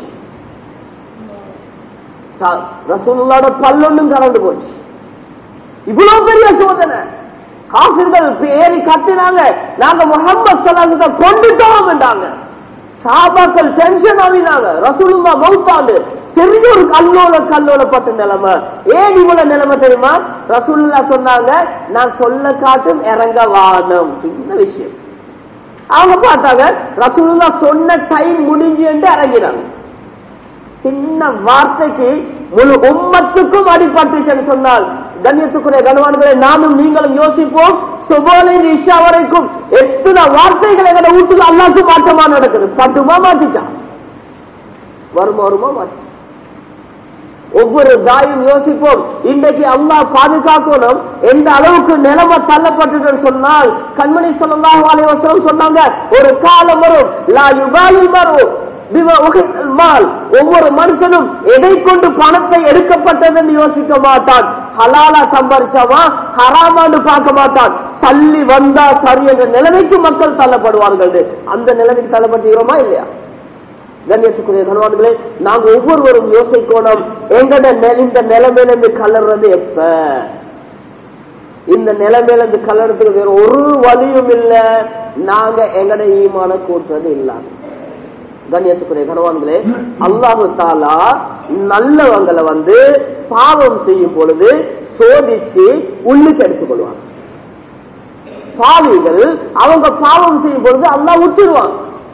ரசூலுல்லாட பல்லொன்னும் கலந்து போச்சு இவ்வளவு பெரிய சோதனை காசிர்கள் ஏறி கட்டினாங்க நாங்க முகமது சலாசுக்க கொண்டுட்டோம் என்றாங்க சாபாக்கள் டென்ஷன் ஆகினாங்க ரசூலுல்லா மவுத்தாண்டு பெரிய ஒரு கல்லோல கல்லோலப்பட்ட நிலைமை ஏன் இவ்வளவு நிலைமை தெரியுமா ரசூலுல்லா சொன்னாங்க நான் சொல்ல காட்டும் இறங்க வானம் சின்ன விஷயம் அவங்க பார்த்தாங்க ரசூலுல்லா சொன்ன டைம் முடிஞ்சு என்று இறங்கினாங்க சின்ன வார்த்தைக்கு முழு உம்மத்துக்கும் அடிபட்டுச்சுன்னு சொன்னால் கண்ணியத்துக்குரிய கனவான்களை நானும் நீங்களும் யோசிப்போம் சுபோலை இஷா வரைக்கும் எத்தனை வார்த்தைகள் எங்களை வீட்டுக்கு அல்லாக்கு மாற்றமா நடக்குது பட்டுமா மாட்டிச்சா வருமா வருமா மாற்றி ஒவ்வொரு தாயும் யோசிப்போம் இன்றைக்கு அல்லா பாதுகாக்கணும் எந்த அளவுக்கு நிலம தள்ளப்பட்டு சொன்னால் கண்மணி சொல்லலாம் வாலைவசனம் சொன்னாங்க ஒரு காலம் வரும் லா யுகாலில் வரும் ஒவ்வொரு மனுஷனும் எதை கொண்டு பணத்தை எடுக்கப்பட்டதுன்னு யோசிக்க மாட்டான் ஹலாலா சம்பாரிச்சாவா ஹராமான்னு பார்க்க மாட்டான் தள்ளி வந்தா சரி என்ற நிலைமைக்கு மக்கள் தள்ளப்படுவார்கள் அந்த நிலைமைக்கு தள்ளப்பட்டுகிறோமா இல்லையா கண்ணியத்துக்குரிய கணவான்களே நாங்க ஒவ்வொருவரும் யோசிக்கணும் எங்கட இந்த நிலைமையிலிருந்து கலர்றது எப்ப இந்த நிலைமையிலிருந்து கலர்றதுக்கு வேற ஒரு வழியும் இல்ல நாங்க எங்கட ஈமான கூட்டுறது இல்லாம கண்ணியத்துக்குரிய கணவான்களே அல்லாஹு தாலா நல்லவங்களை வந்து பாவம் செய்யும் பொழுது சோதிச்சு உள்ளுக்கு எடுத்துக் கொள்வாங்க பாவிகள் அவங்க பாவம் செய்யும் பொழுது அல்லாஹ் விட்டுருவாங்க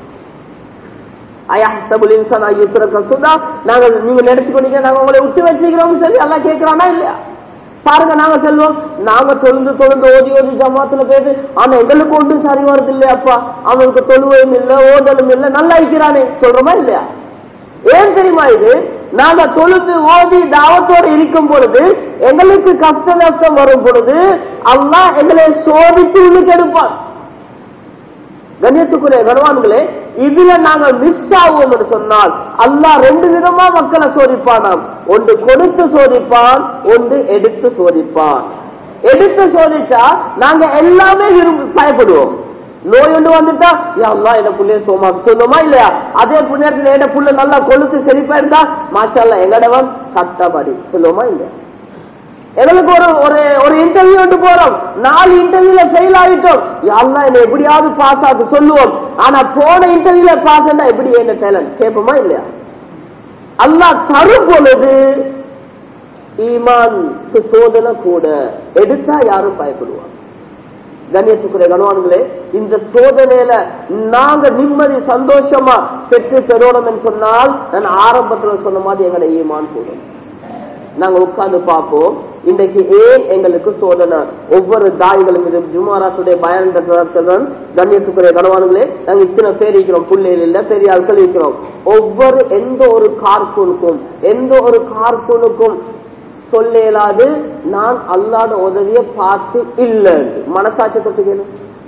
நாங்க நீங்க நினைச்சுக்கொண்டீங்க நாங்க உங்களை விட்டு வச்சுக்கிறோம் சரி எல்லாம் கேட்கிறானா இல்லையா பாருங்க நாங்க செல்வோம் நாங்க தொழுந்து தொழுந்து ஓதி ஓதி ஜமாத்துல போயிட்டு ஆனா எங்களுக்கு ஒன்றும் சரி வருது இல்லையாப்பா அவனுக்கு தொழுவையும் இல்ல ஓதலும் இல்ல நல்லா இருக்கிறானே சொல்றோமா இல்லையா ஏன் தெரியுமா இது நாங்க தொழுது ஓதி தாவத்தோடு இருக்கும் பொழுது எங்களுக்கு கஷ்ட நஷ்டம் வரும் பொழுது அல்லா எங்களை சோதிச்சு உள்ளுக்கு எடுப்பான் கண்ணியத்துக்குரிய கனவான்களே இதுல நாங்க மிஸ் ஆகுவோம் என்று சொன்னால் அல்லாஹ் ரெண்டு விதமா மக்களை சோதிப்பானாம் ஒன்று கொடுத்து சோதிப்பான் ஒன்று எடுத்து சோதிப்பான் எடுத்து சோதிச்சா நாங்க எல்லாமே விரும்பி பயப்படுவோம் நோய் ஒன்று வந்துட்டா எல்லாம் என்ன புள்ளைய சோமா சொல்லுமா இல்லையா அதே புண்ணியத்துல என்ன புள்ள நல்லா கொளுத்து செழிப்பா இருந்தா மாஷா எங்கடவன் சட்டப்படி சொல்லுவோமா இல்லையா எங்களுக்கு ஒரு ஒரு ஒரு இன்டர்வியூ வந்து போறோம் நாலு இன்டர்வியூல ஃபெயில் ஆகிட்டோம் யாரெல்லாம் என்ன எப்படியாவது பாஸ் ஆகுது சொல்லுவோம் ஆனா போன இன்டர்வியூல பாஸ் ஆனா எப்படி என்ன டேலண்ட் கேட்போமா இல்லையா அல்லாஹ் தரும் பொழுது ஈமான் சோதனை கூட எடுத்தா யாரும் பயப்படுவாங்க கண்ணியத்துக்குரிய கனவான்களே இந்த சோதனையில நாங்க நிம்மதி சந்தோஷமா பெற்று பெறணும் சொன்னால் நான் ஆரம்பத்துல சொன்ன மாதிரி எங்களை ஈமான் கூடும் நாங்க உட்கார்ந்து பார்ப்போம் இன்றைக்கு ஏன் எங்களுக்கு சோதனை ஒவ்வொரு தாய்களும் இது ஜுமாராத்துடைய பயன் கண்ணியத்துக்குரிய கனவான்களே நாங்க இத்தனை பேர் இருக்கிறோம் பிள்ளைகள் இல்ல பெரிய ஆட்கள் இருக்கிறோம் ஒவ்வொரு எந்த ஒரு கார்ட்டூனுக்கும் எந்த ஒரு கார்ட்டூனுக்கும் சொல்ல இயலாது நான் அல்லாத உதவிய பார்த்து இல்லை மனசாட்சி தொட்டுக்கணும்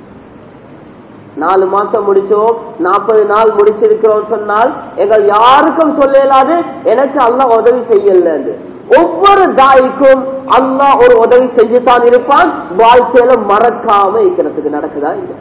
நாலு மாசம் முடிச்சோம் நாற்பது நாள் முடிச்சிருக்கிறோம் சொன்னால் எங்கள் யாருக்கும் சொல்ல இயலாது எனக்கு அல்லாஹ் உதவி செய்யல ஒவ்வொரு தாய்க்கும் அல்லாஹ் ஒரு உதவி செஞ்சுதான் இருப்பான் வாழ்க்கையில மறக்காம இருக்கிறதுக்கு நடக்குதா இல்லை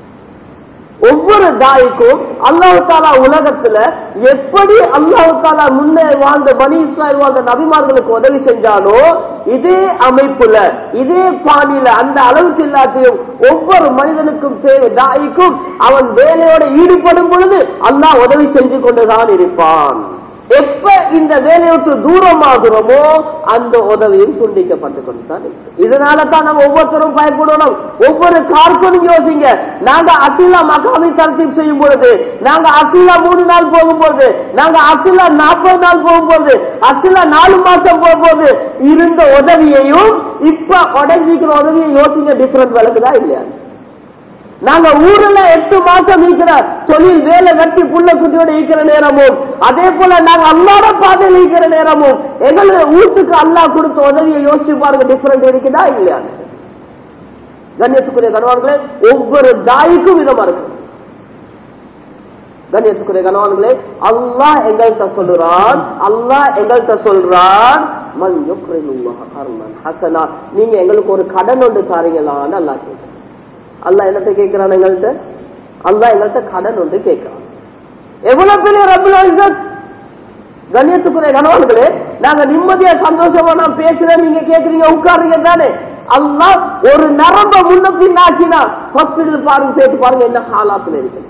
ஒவ்வொரு தாய்க்கும் அல்லாஹு தாலா உலகத்துல எப்படி அல்லாஹு தாலா முன்னே வாழ்ந்த பனி இஸ்ராயல் வாழ்ந்த நபிமார்களுக்கு உதவி செஞ்சாலோ இதே அமைப்புல இதே பாணியில அந்த அளவுக்கு இல்லாத்தையும் ஒவ்வொரு மனிதனுக்கும் தேவை தாய்க்கும் அவன் வேலையோட ஈடுபடும் பொழுது அல்லாஹ் உதவி செஞ்சு கொண்டுதான் இருப்பான் எப்ப இந்த வேலையை விட்டு தூரமாகிறோமோ அந்த உதவியும் துண்டிக்கப்பட்டு கொண்டுதான் இதனால தான் நம்ம ஒவ்வொருத்தரும் பயப்படணும் ஒவ்வொரு கார்பனும் யோசிங்க நாங்க அசிலா மகாமி தரத்தீப் செய்யும் பொழுது நாங்க அசிலா மூணு நாள் போகும்போது நாங்க அசிலா நாற்பது நாள் போகும்போது அசிலா நாலு மாசம் போகும்போது இருந்த உதவியையும் இப்ப உடஞ்சிக்கிற உதவியை யோசிங்க டிஃபரன்ஸ் விளக்குதா இல்லையா நாங்க ஊர்ல எட்டு மாசம் இருக்கிற தொழில் வேலை வெட்டி புள்ள குட்டியோட இருக்கிற நேரமும் அதே போல நாங்க அல்லாத பாதையில் இருக்கிற நேரமும் எங்களுடைய வீட்டுக்கு அல்லா கொடுத்த உதவியை யோசிச்சு பாருங்க டிஃபரெண்ட் இருக்குதா இல்லையா கண்ணியத்துக்குரிய கணவான்களே ஒவ்வொரு தாய்க்கும் விதமா இருக்கு கண்ணியத்துக்குரிய கணவான்களே அல்லாஹ் எங்கள்கிட்ட சொல்லுறான் அல்லாஹ் எங்கள்கிட்ட சொல்றான் மன் யுக்ரிமுல்லாஹ கர்மன் ஹசனா நீங்க எங்களுக்கு ஒரு கடன் ஒன்று தாரீங்களான்னு அல்லாஹ் கேட்க அல்லா என்னத்தை கேட்கிறான் எங்கள்கிட்ட அல்லா எங்கள்கிட்ட கடன் ஒன்று கேட்கிறான் எவ்வளவு பெரிய ரபுல் கண்ணியத்துக்குரிய கணவன்களே நாங்க நிம்மதியா சந்தோஷமா நான் பேசுறேன் நீங்க கேக்குறீங்க உட்காருங்க தானே அல்லா ஒரு நரம்ப முன்ன பின்னாக்கினா ஹாஸ்பிட்டல் பாருங்க சேர்த்து பாருங்க என்ன ஹாலாத்துல இருக்கு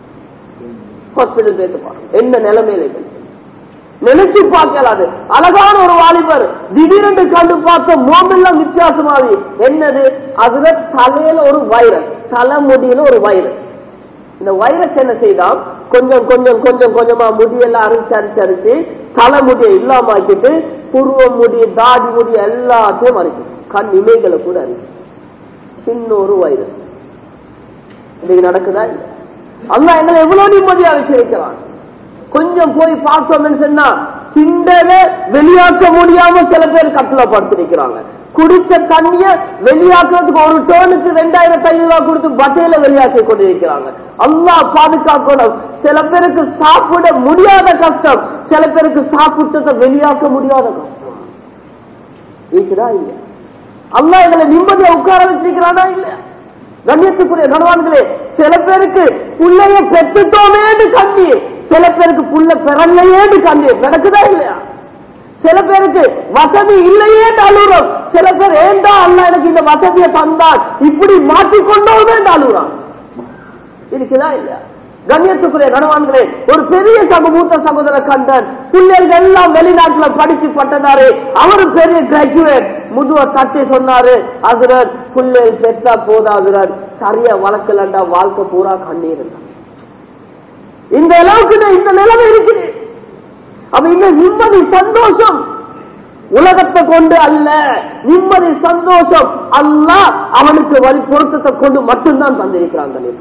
ஹாஸ்பிட்டல் சேர்த்து பாருங்க என்ன நிலைமையில இருக்கு நினைச்சு பார்க்கலாது அழகான ஒரு வாலிபர் திடீரென்று கண்டு பார்த்த மோமெல்லாம் வித்தியாசமாகி என்னது அதுல தலையில ஒரு வைரஸ் தலைமுடியில ஒரு வைரஸ் இந்த வைரஸ் என்ன செய்தால் கொஞ்சம் கொஞ்சம் கொஞ்சம் கொஞ்சமா முடியெல்லாம் அரிச்சு அரிச்சு அரிச்சு தலைமுடியை இல்லாம ஆக்கிட்டு புருவ முடி தாடி முடி எல்லாத்தையும் அரிக்கும் கண் இமைகளை கூட அரிக்கும் சின்ன ஒரு வைரஸ் இன்னைக்கு நடக்குதா அல்ல எங்களை எவ்வளவு நிம்மதியா வச்சிருக்கிறான் கொஞ்சம் போய் பார்த்தோம்னு சொன்னா சிண்டல வெளியாக்க முடியாம சில பேர் கட்டில படுத்திருக்கிறாங்க குடிச்ச தண்ணிய வெளியாக்குறதுக்கு ஒரு டோனுக்கு ரெண்டாயிரத்தி ஐநூறு ரூபாய் கொடுத்து பட்டையில வெளியாக்கி கொண்டிருக்கிறாங்க அல்லா பாதுகாக்கணும் சில பேருக்கு சாப்பிட முடியாத கஷ்டம் சில பேருக்கு சாப்பிட்டதை வெளியாக்க முடியாத கஷ்டம் இருக்குதா இல்லையா அல்லா எங்களை நிம்மதியா உட்கார வச்சிருக்கிறானா இல்லையா கண்ணியத்துக்குரிய கணவான்களே சில பேருக்கு புள்ளைய பெற்றுட்டோமேன்னு கண்ணீர் சில பேருக்கு புள்ள பிறல்லையேன்னு கண்ணீர் நடக்குதா இல்லையா சில பேருக்கு வசதி இல்லையே அழுகுறோம் சில பேர் ஏண்டா அல்ல எனக்கு இந்த வசதியை தந்தான் இப்படி மாற்றிக்கொண்டோமே அழுகுறான் இருக்குதா இல்லையா கண்ணியத்துக்குரிய கணவான்களே ஒரு பெரிய சக மூத்த சகோதர கண்டன் பிள்ளைகள் எல்லாம் வெளிநாட்டுல படிச்சு பட்டதாரு அவரு பெரிய கிராஜுவேட் முதுவ தட்டி சொன்னாரு அதுரர் பிள்ளைகள் பெற்றா போதாதுரர் சரியா வளர்க்கலண்டா வாழ்க்கை பூரா கண்ணீர் இந்த அளவுக்கு இந்த நிலைமை இருக்குது அப்ப இந்த நிம்மதி சந்தோஷம் உலகத்தை கொண்டு அல்ல நிம்மதி சந்தோஷம் அல்ல அவனுக்கு வழி பொருத்தத்தை கொண்டு மட்டும்தான் தந்திருக்கிறாங்க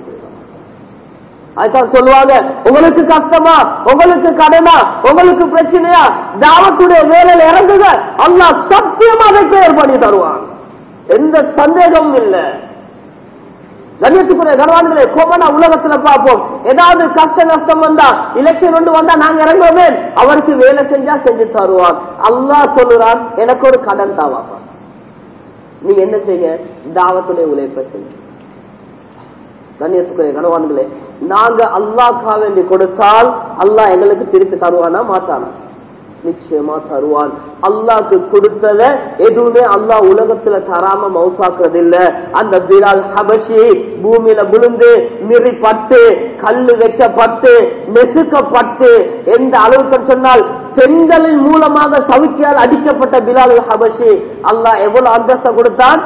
அதுதான் சொல்லுவாங்க உங்களுக்கு கஷ்டமா உங்களுக்கு கடனா உங்களுக்கு பிரச்சனையா தாவத்துடைய வேலையில இறங்குங்க அல்லா சத்தியமா அதை கிளியர் பண்ணி தருவான் எந்த சந்தேகமும் இல்லை கண்ணியத்துக்குரிய கனவான்களே கோமனா உலகத்துல பார்ப்போம் ஏதாவது கஷ்ட நஷ்டம் வந்தா இலட்சியம் ஒன்று வந்தா நாங்க இறங்குவோமே அவருக்கு வேலை செஞ்சா செஞ்சு தருவான் அல்லா சொல்லுறான் எனக்கு ஒரு கடன் தாவாப்பா நீங்க என்ன செய்ய தாவத்துடைய உழைப்பை செய்ய கண்ணியத்துக்குரிய கனவான்களே நாங்க அல்லாக்கா வேண்டி கொடுத்தால் அல்லாஹ் எங்களுக்கு திருப்பி தருவானா மாட்டானா நிச்சயமா தருவான் அல்லாக்கு கொடுத்தத எதுவுமே அல்லாஹ் உலகத்துல தராம மவுசாக்குறது இல்ல அந்த பிலால் ஹபஷி பூமியில விழுந்து மிரி பட்டு கல்லு வைக்கப்பட்டு நெசுக்கப்பட்டு எந்த அளவுக்கு சொன்னால் பெண்களின் மூலமாக சவுக்கியால் அடிக்கப்பட்ட பிலால் ஹபஷி அல்லாஹ் எவ்வளவு அந்தஸ்தை கொடுத்தான்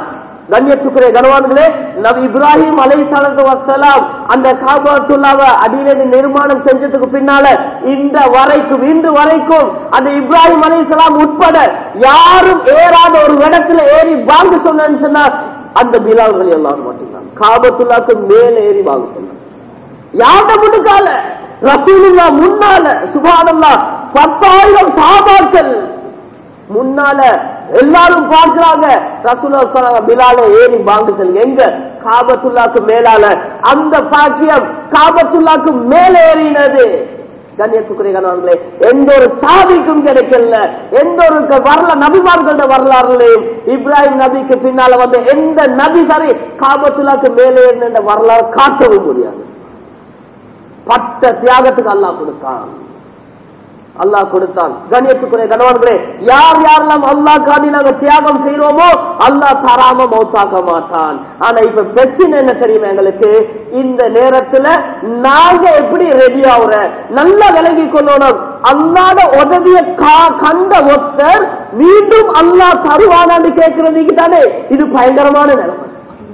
கண்ணியத்துக்குரிய கனவான்களே நபி இப்ராஹிம் அலை சலத்து வசலாம் அந்த காபாத்துல்லாவை அடியிலிருந்து நிர்மாணம் செஞ்சதுக்கு பின்னால இந்த வரைக்கும் இன்று வரைக்கும் அந்த இப்ராஹிம் அலை சலாம் உட்பட யாரும் ஏறாத ஒரு இடத்துல ஏறி வாங்க சொன்னு சொன்னா அந்த பிலால்கள் எல்லாரும் மட்டும்தான் காபத்துல்லாக்கு மேல ஏறி வாங்க சொன்னாங்க யார்ட முன்னுக்கால ரசூலுல்லா முன்னால சுபானல்லா பத்தாயிரம் சாபாக்கள் முன்னால எல்லாரும் பார்க்கிறாங்க ரசூலா சொன்னாங்க பிலால ஏறி வாங்க சொல்லுங்க எங்க காபத்துல்லாக்கு மேலால அந்த பாக்கியம் காபத்துல்லாக்கு மேல ஏறினது கண்ணியத்துக்குரிய கணவன்களே எந்த ஒரு சாதிக்கும் கிடைக்கல எந்த ஒரு வரல நபிமார்களோட வரலாறுலையும் இப்ராஹிம் நபிக்கு பின்னால வந்த எந்த நபி சரி காபத்துல்லாக்கு மேலே ஏறின வரலாறு காட்டவும் முடியாது பட்ட தியாகத்துக்கு அல்லாஹ் கொடுத்தான் அல்லாஹ் கொடுத்தான் கணியத்துக்குரிய கணவன்களே யார் யாரெல்லாம் அல்லாஹ் காண்டி நாங்க தியாகம் செய்யறோமோ அல்லாஹ் தராம மௌத்தாக்க மாட்டான் ஆனா இப்ப பிரச்சனை என்ன தெரியுமா எங்களுக்கு இந்த நேரத்துல நாங்க எப்படி ரெடி ஆகுற நல்லா விளங்கி கொள்ளணும் அல்லாத உதவிய கண்ட ஒருத்தர் மீண்டும் அல்லாஹ் தருவானான்னு கேட்கறதுக்கு தானே இது பயங்கரமான நிலைமை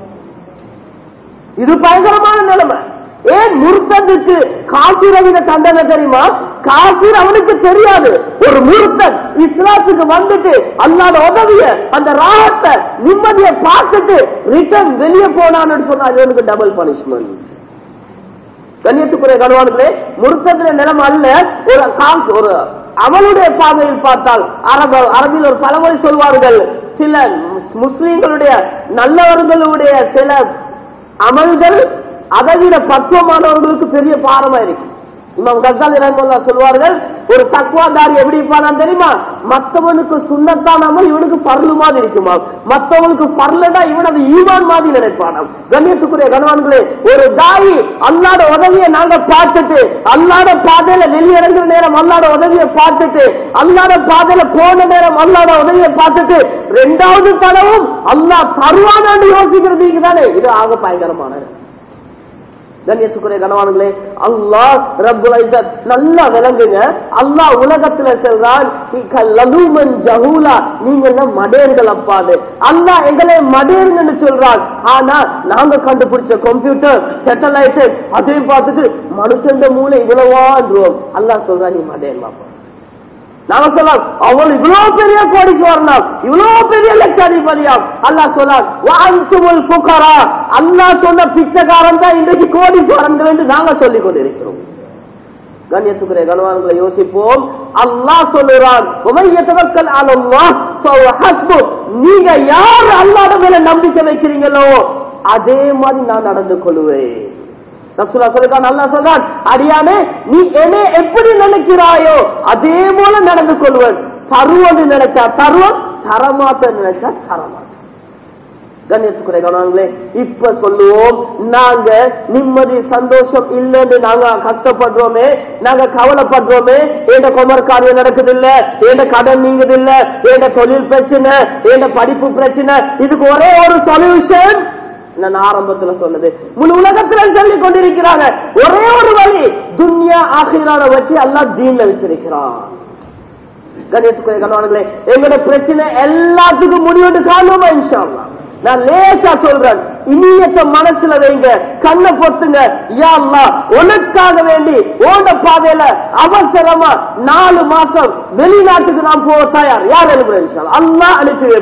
இது பயங்கரமான நிலைமை ஏன் முருத்தத்துக்கு காசிரவின தண்டனை தெரியுமா காசிர் அவனுக்கு தெரியாது ஒரு முருத்தன் இஸ்லாத்துக்கு வந்துட்டு அல்லாத உதவிய அந்த ராகத்தை நிம்மதியை பார்த்துட்டு ரிட்டர்ன் வெளியே போனான்னு சொன்னா அது அவனுக்கு டபுள் பனிஷ்மெண்ட் கண்ணியத்துக்குரிய கணவான்களே முருத்தத்தின நிலம் அல்ல ஒரு காசு ஒரு அவளுடைய பார்வையில் பார்த்தால் அரபு அரபில் ஒரு பழமொழி சொல்வார்கள் சில முஸ்லிம்களுடைய நல்லவர்களுடைய சில அமல்கள் அதை விட பக்குவமானவர்களுக்கு பெரிய பாரமா இருக்கு இமாம் கசாலி ரஹமுல்லா சொல்வார்கள் ஒரு தக்குவாதாரி எப்படி இருப்பானான்னு தெரியுமா மத்தவனுக்கு சுண்ணத்தான் அமல் இவனுக்கு பர்லு மாதிரி இருக்குமா மத்தவனுக்கு பர்லடா இவன் அது ஈவான் மாதிரி நினைப்பானாம் கண்ணியத்துக்குரிய கணவான்களே ஒரு தாயி அல்லாட உதவியை நாங்க பார்த்துட்டு அல்லாட பாதையில வெளியிறங்குற நேரம் அல்லாட உதவியை பார்த்துட்டு அல்லாட பாதையில போன நேரம் அல்லாட உதவியை பார்த்துட்டு ரெண்டாவது தடவும் அல்லாஹ் தருவானான்னு யோசிக்கிறதுக்கு தானே இது ஆக பயங்கரமான கண்ணியத்துக்குரிய கனவான்களே அல்லாஹ் ரப்புல் இஸ்ஸத் நல்லா விளங்குங்க அல்லாஹ் உலகத்துல செல்றான் லலூமன் ஜஹூலா நீங்க எல்லாம் மடேர்கள் அப்பாது அல்லாஹ் எங்களை மடேருங்கன்னு சொல்றான் ஆனா நாங்க கண்டுபிடிச்ச கம்ப்யூட்டர் சேட்டலைட் அதையும் பார்த்துட்டு மனுஷன் மூளை இவ்வளவான்றோம் அல்லாஹ் சொல்றான் நீ மடேன் பாப்பா நாம சொல்லலாம் அவள் இவ்வளவு பெரிய கோடிக்கு வரலாம் இவ்வளவு பெரிய லட்சாதிபதியாம் அல்லா சொல்லான் வாங்குமுல் புகாரா அல்லா சொன்ன பிச்சைக்காரன் தான் இன்றைக்கு கோடீஸ்வரன்கள் என்று நாங்க சொல்லிக் கொண்டிருக்கிறோம் கண்ணியத்துக்குரிய கனவான்களை யோசிப்போம் அல்லாஹ் சொல்லுறான் உமையத்தவக்கல் அல்லாஹ் நீங்க யார் அல்லாட மேல நம்பிக்கை வைக்கிறீங்களோ அதே மாதிரி நான் நடந்து கொள்வேன் ரசூலா சொல்லுதான் நல்லா சொல்றான் அடியானே நீ என்னை எப்படி நினைக்கிறாயோ அதே போல நடந்து கொள்வன் தருவன்னு நினைச்சா தருவன் தரமாத்த நினைச்சா தரமாட்ட கண்ணியத்துக்குறை கவனங்களே இப்ப சொல்லுவோம் நாங்க நிம்மதி சந்தோஷம் இல்லைன்னு நாங்க கஷ்டப்படுறோமே நாங்க கவலைப்படுறோமே ஏட குமர் காரியம் நடக்குது இல்ல ஏட கடன் நீங்குது இல்ல ஏட தொழில் பிரச்சனை ஏட படிப்பு பிரச்சனை இதுக்கு ஒரே ஒரு சொல்யூஷன் நான் ஆரம்பத்துல சொன்னது முழு உலகத்துல சொல்லிக் கொண்டிருக்கிறாங்க ஒரே ஒரு வழி துன்யா ஆகிரான வச்சு எல்லாம் தீன்ல வச்சிருக்கிறான் கணேசுக்குரிய கணவான்களே எங்களோட பிரச்சனை எல்லாத்துக்கும் முடிவுட்டு காணுமா இன்ஷால்லா நான் லேசா சொல்றேன் இனியத்த மனசுல வைங்க கண்ணை பொத்துங்க யாழ்லா உனக்காக வேண்டி ஓட பாதையில அவசரமா நாலு மாசம் வெளிநாட்டுக்கு நான் போக தயார் யார் அனுப்புறேன் அல்லா அனுப்பி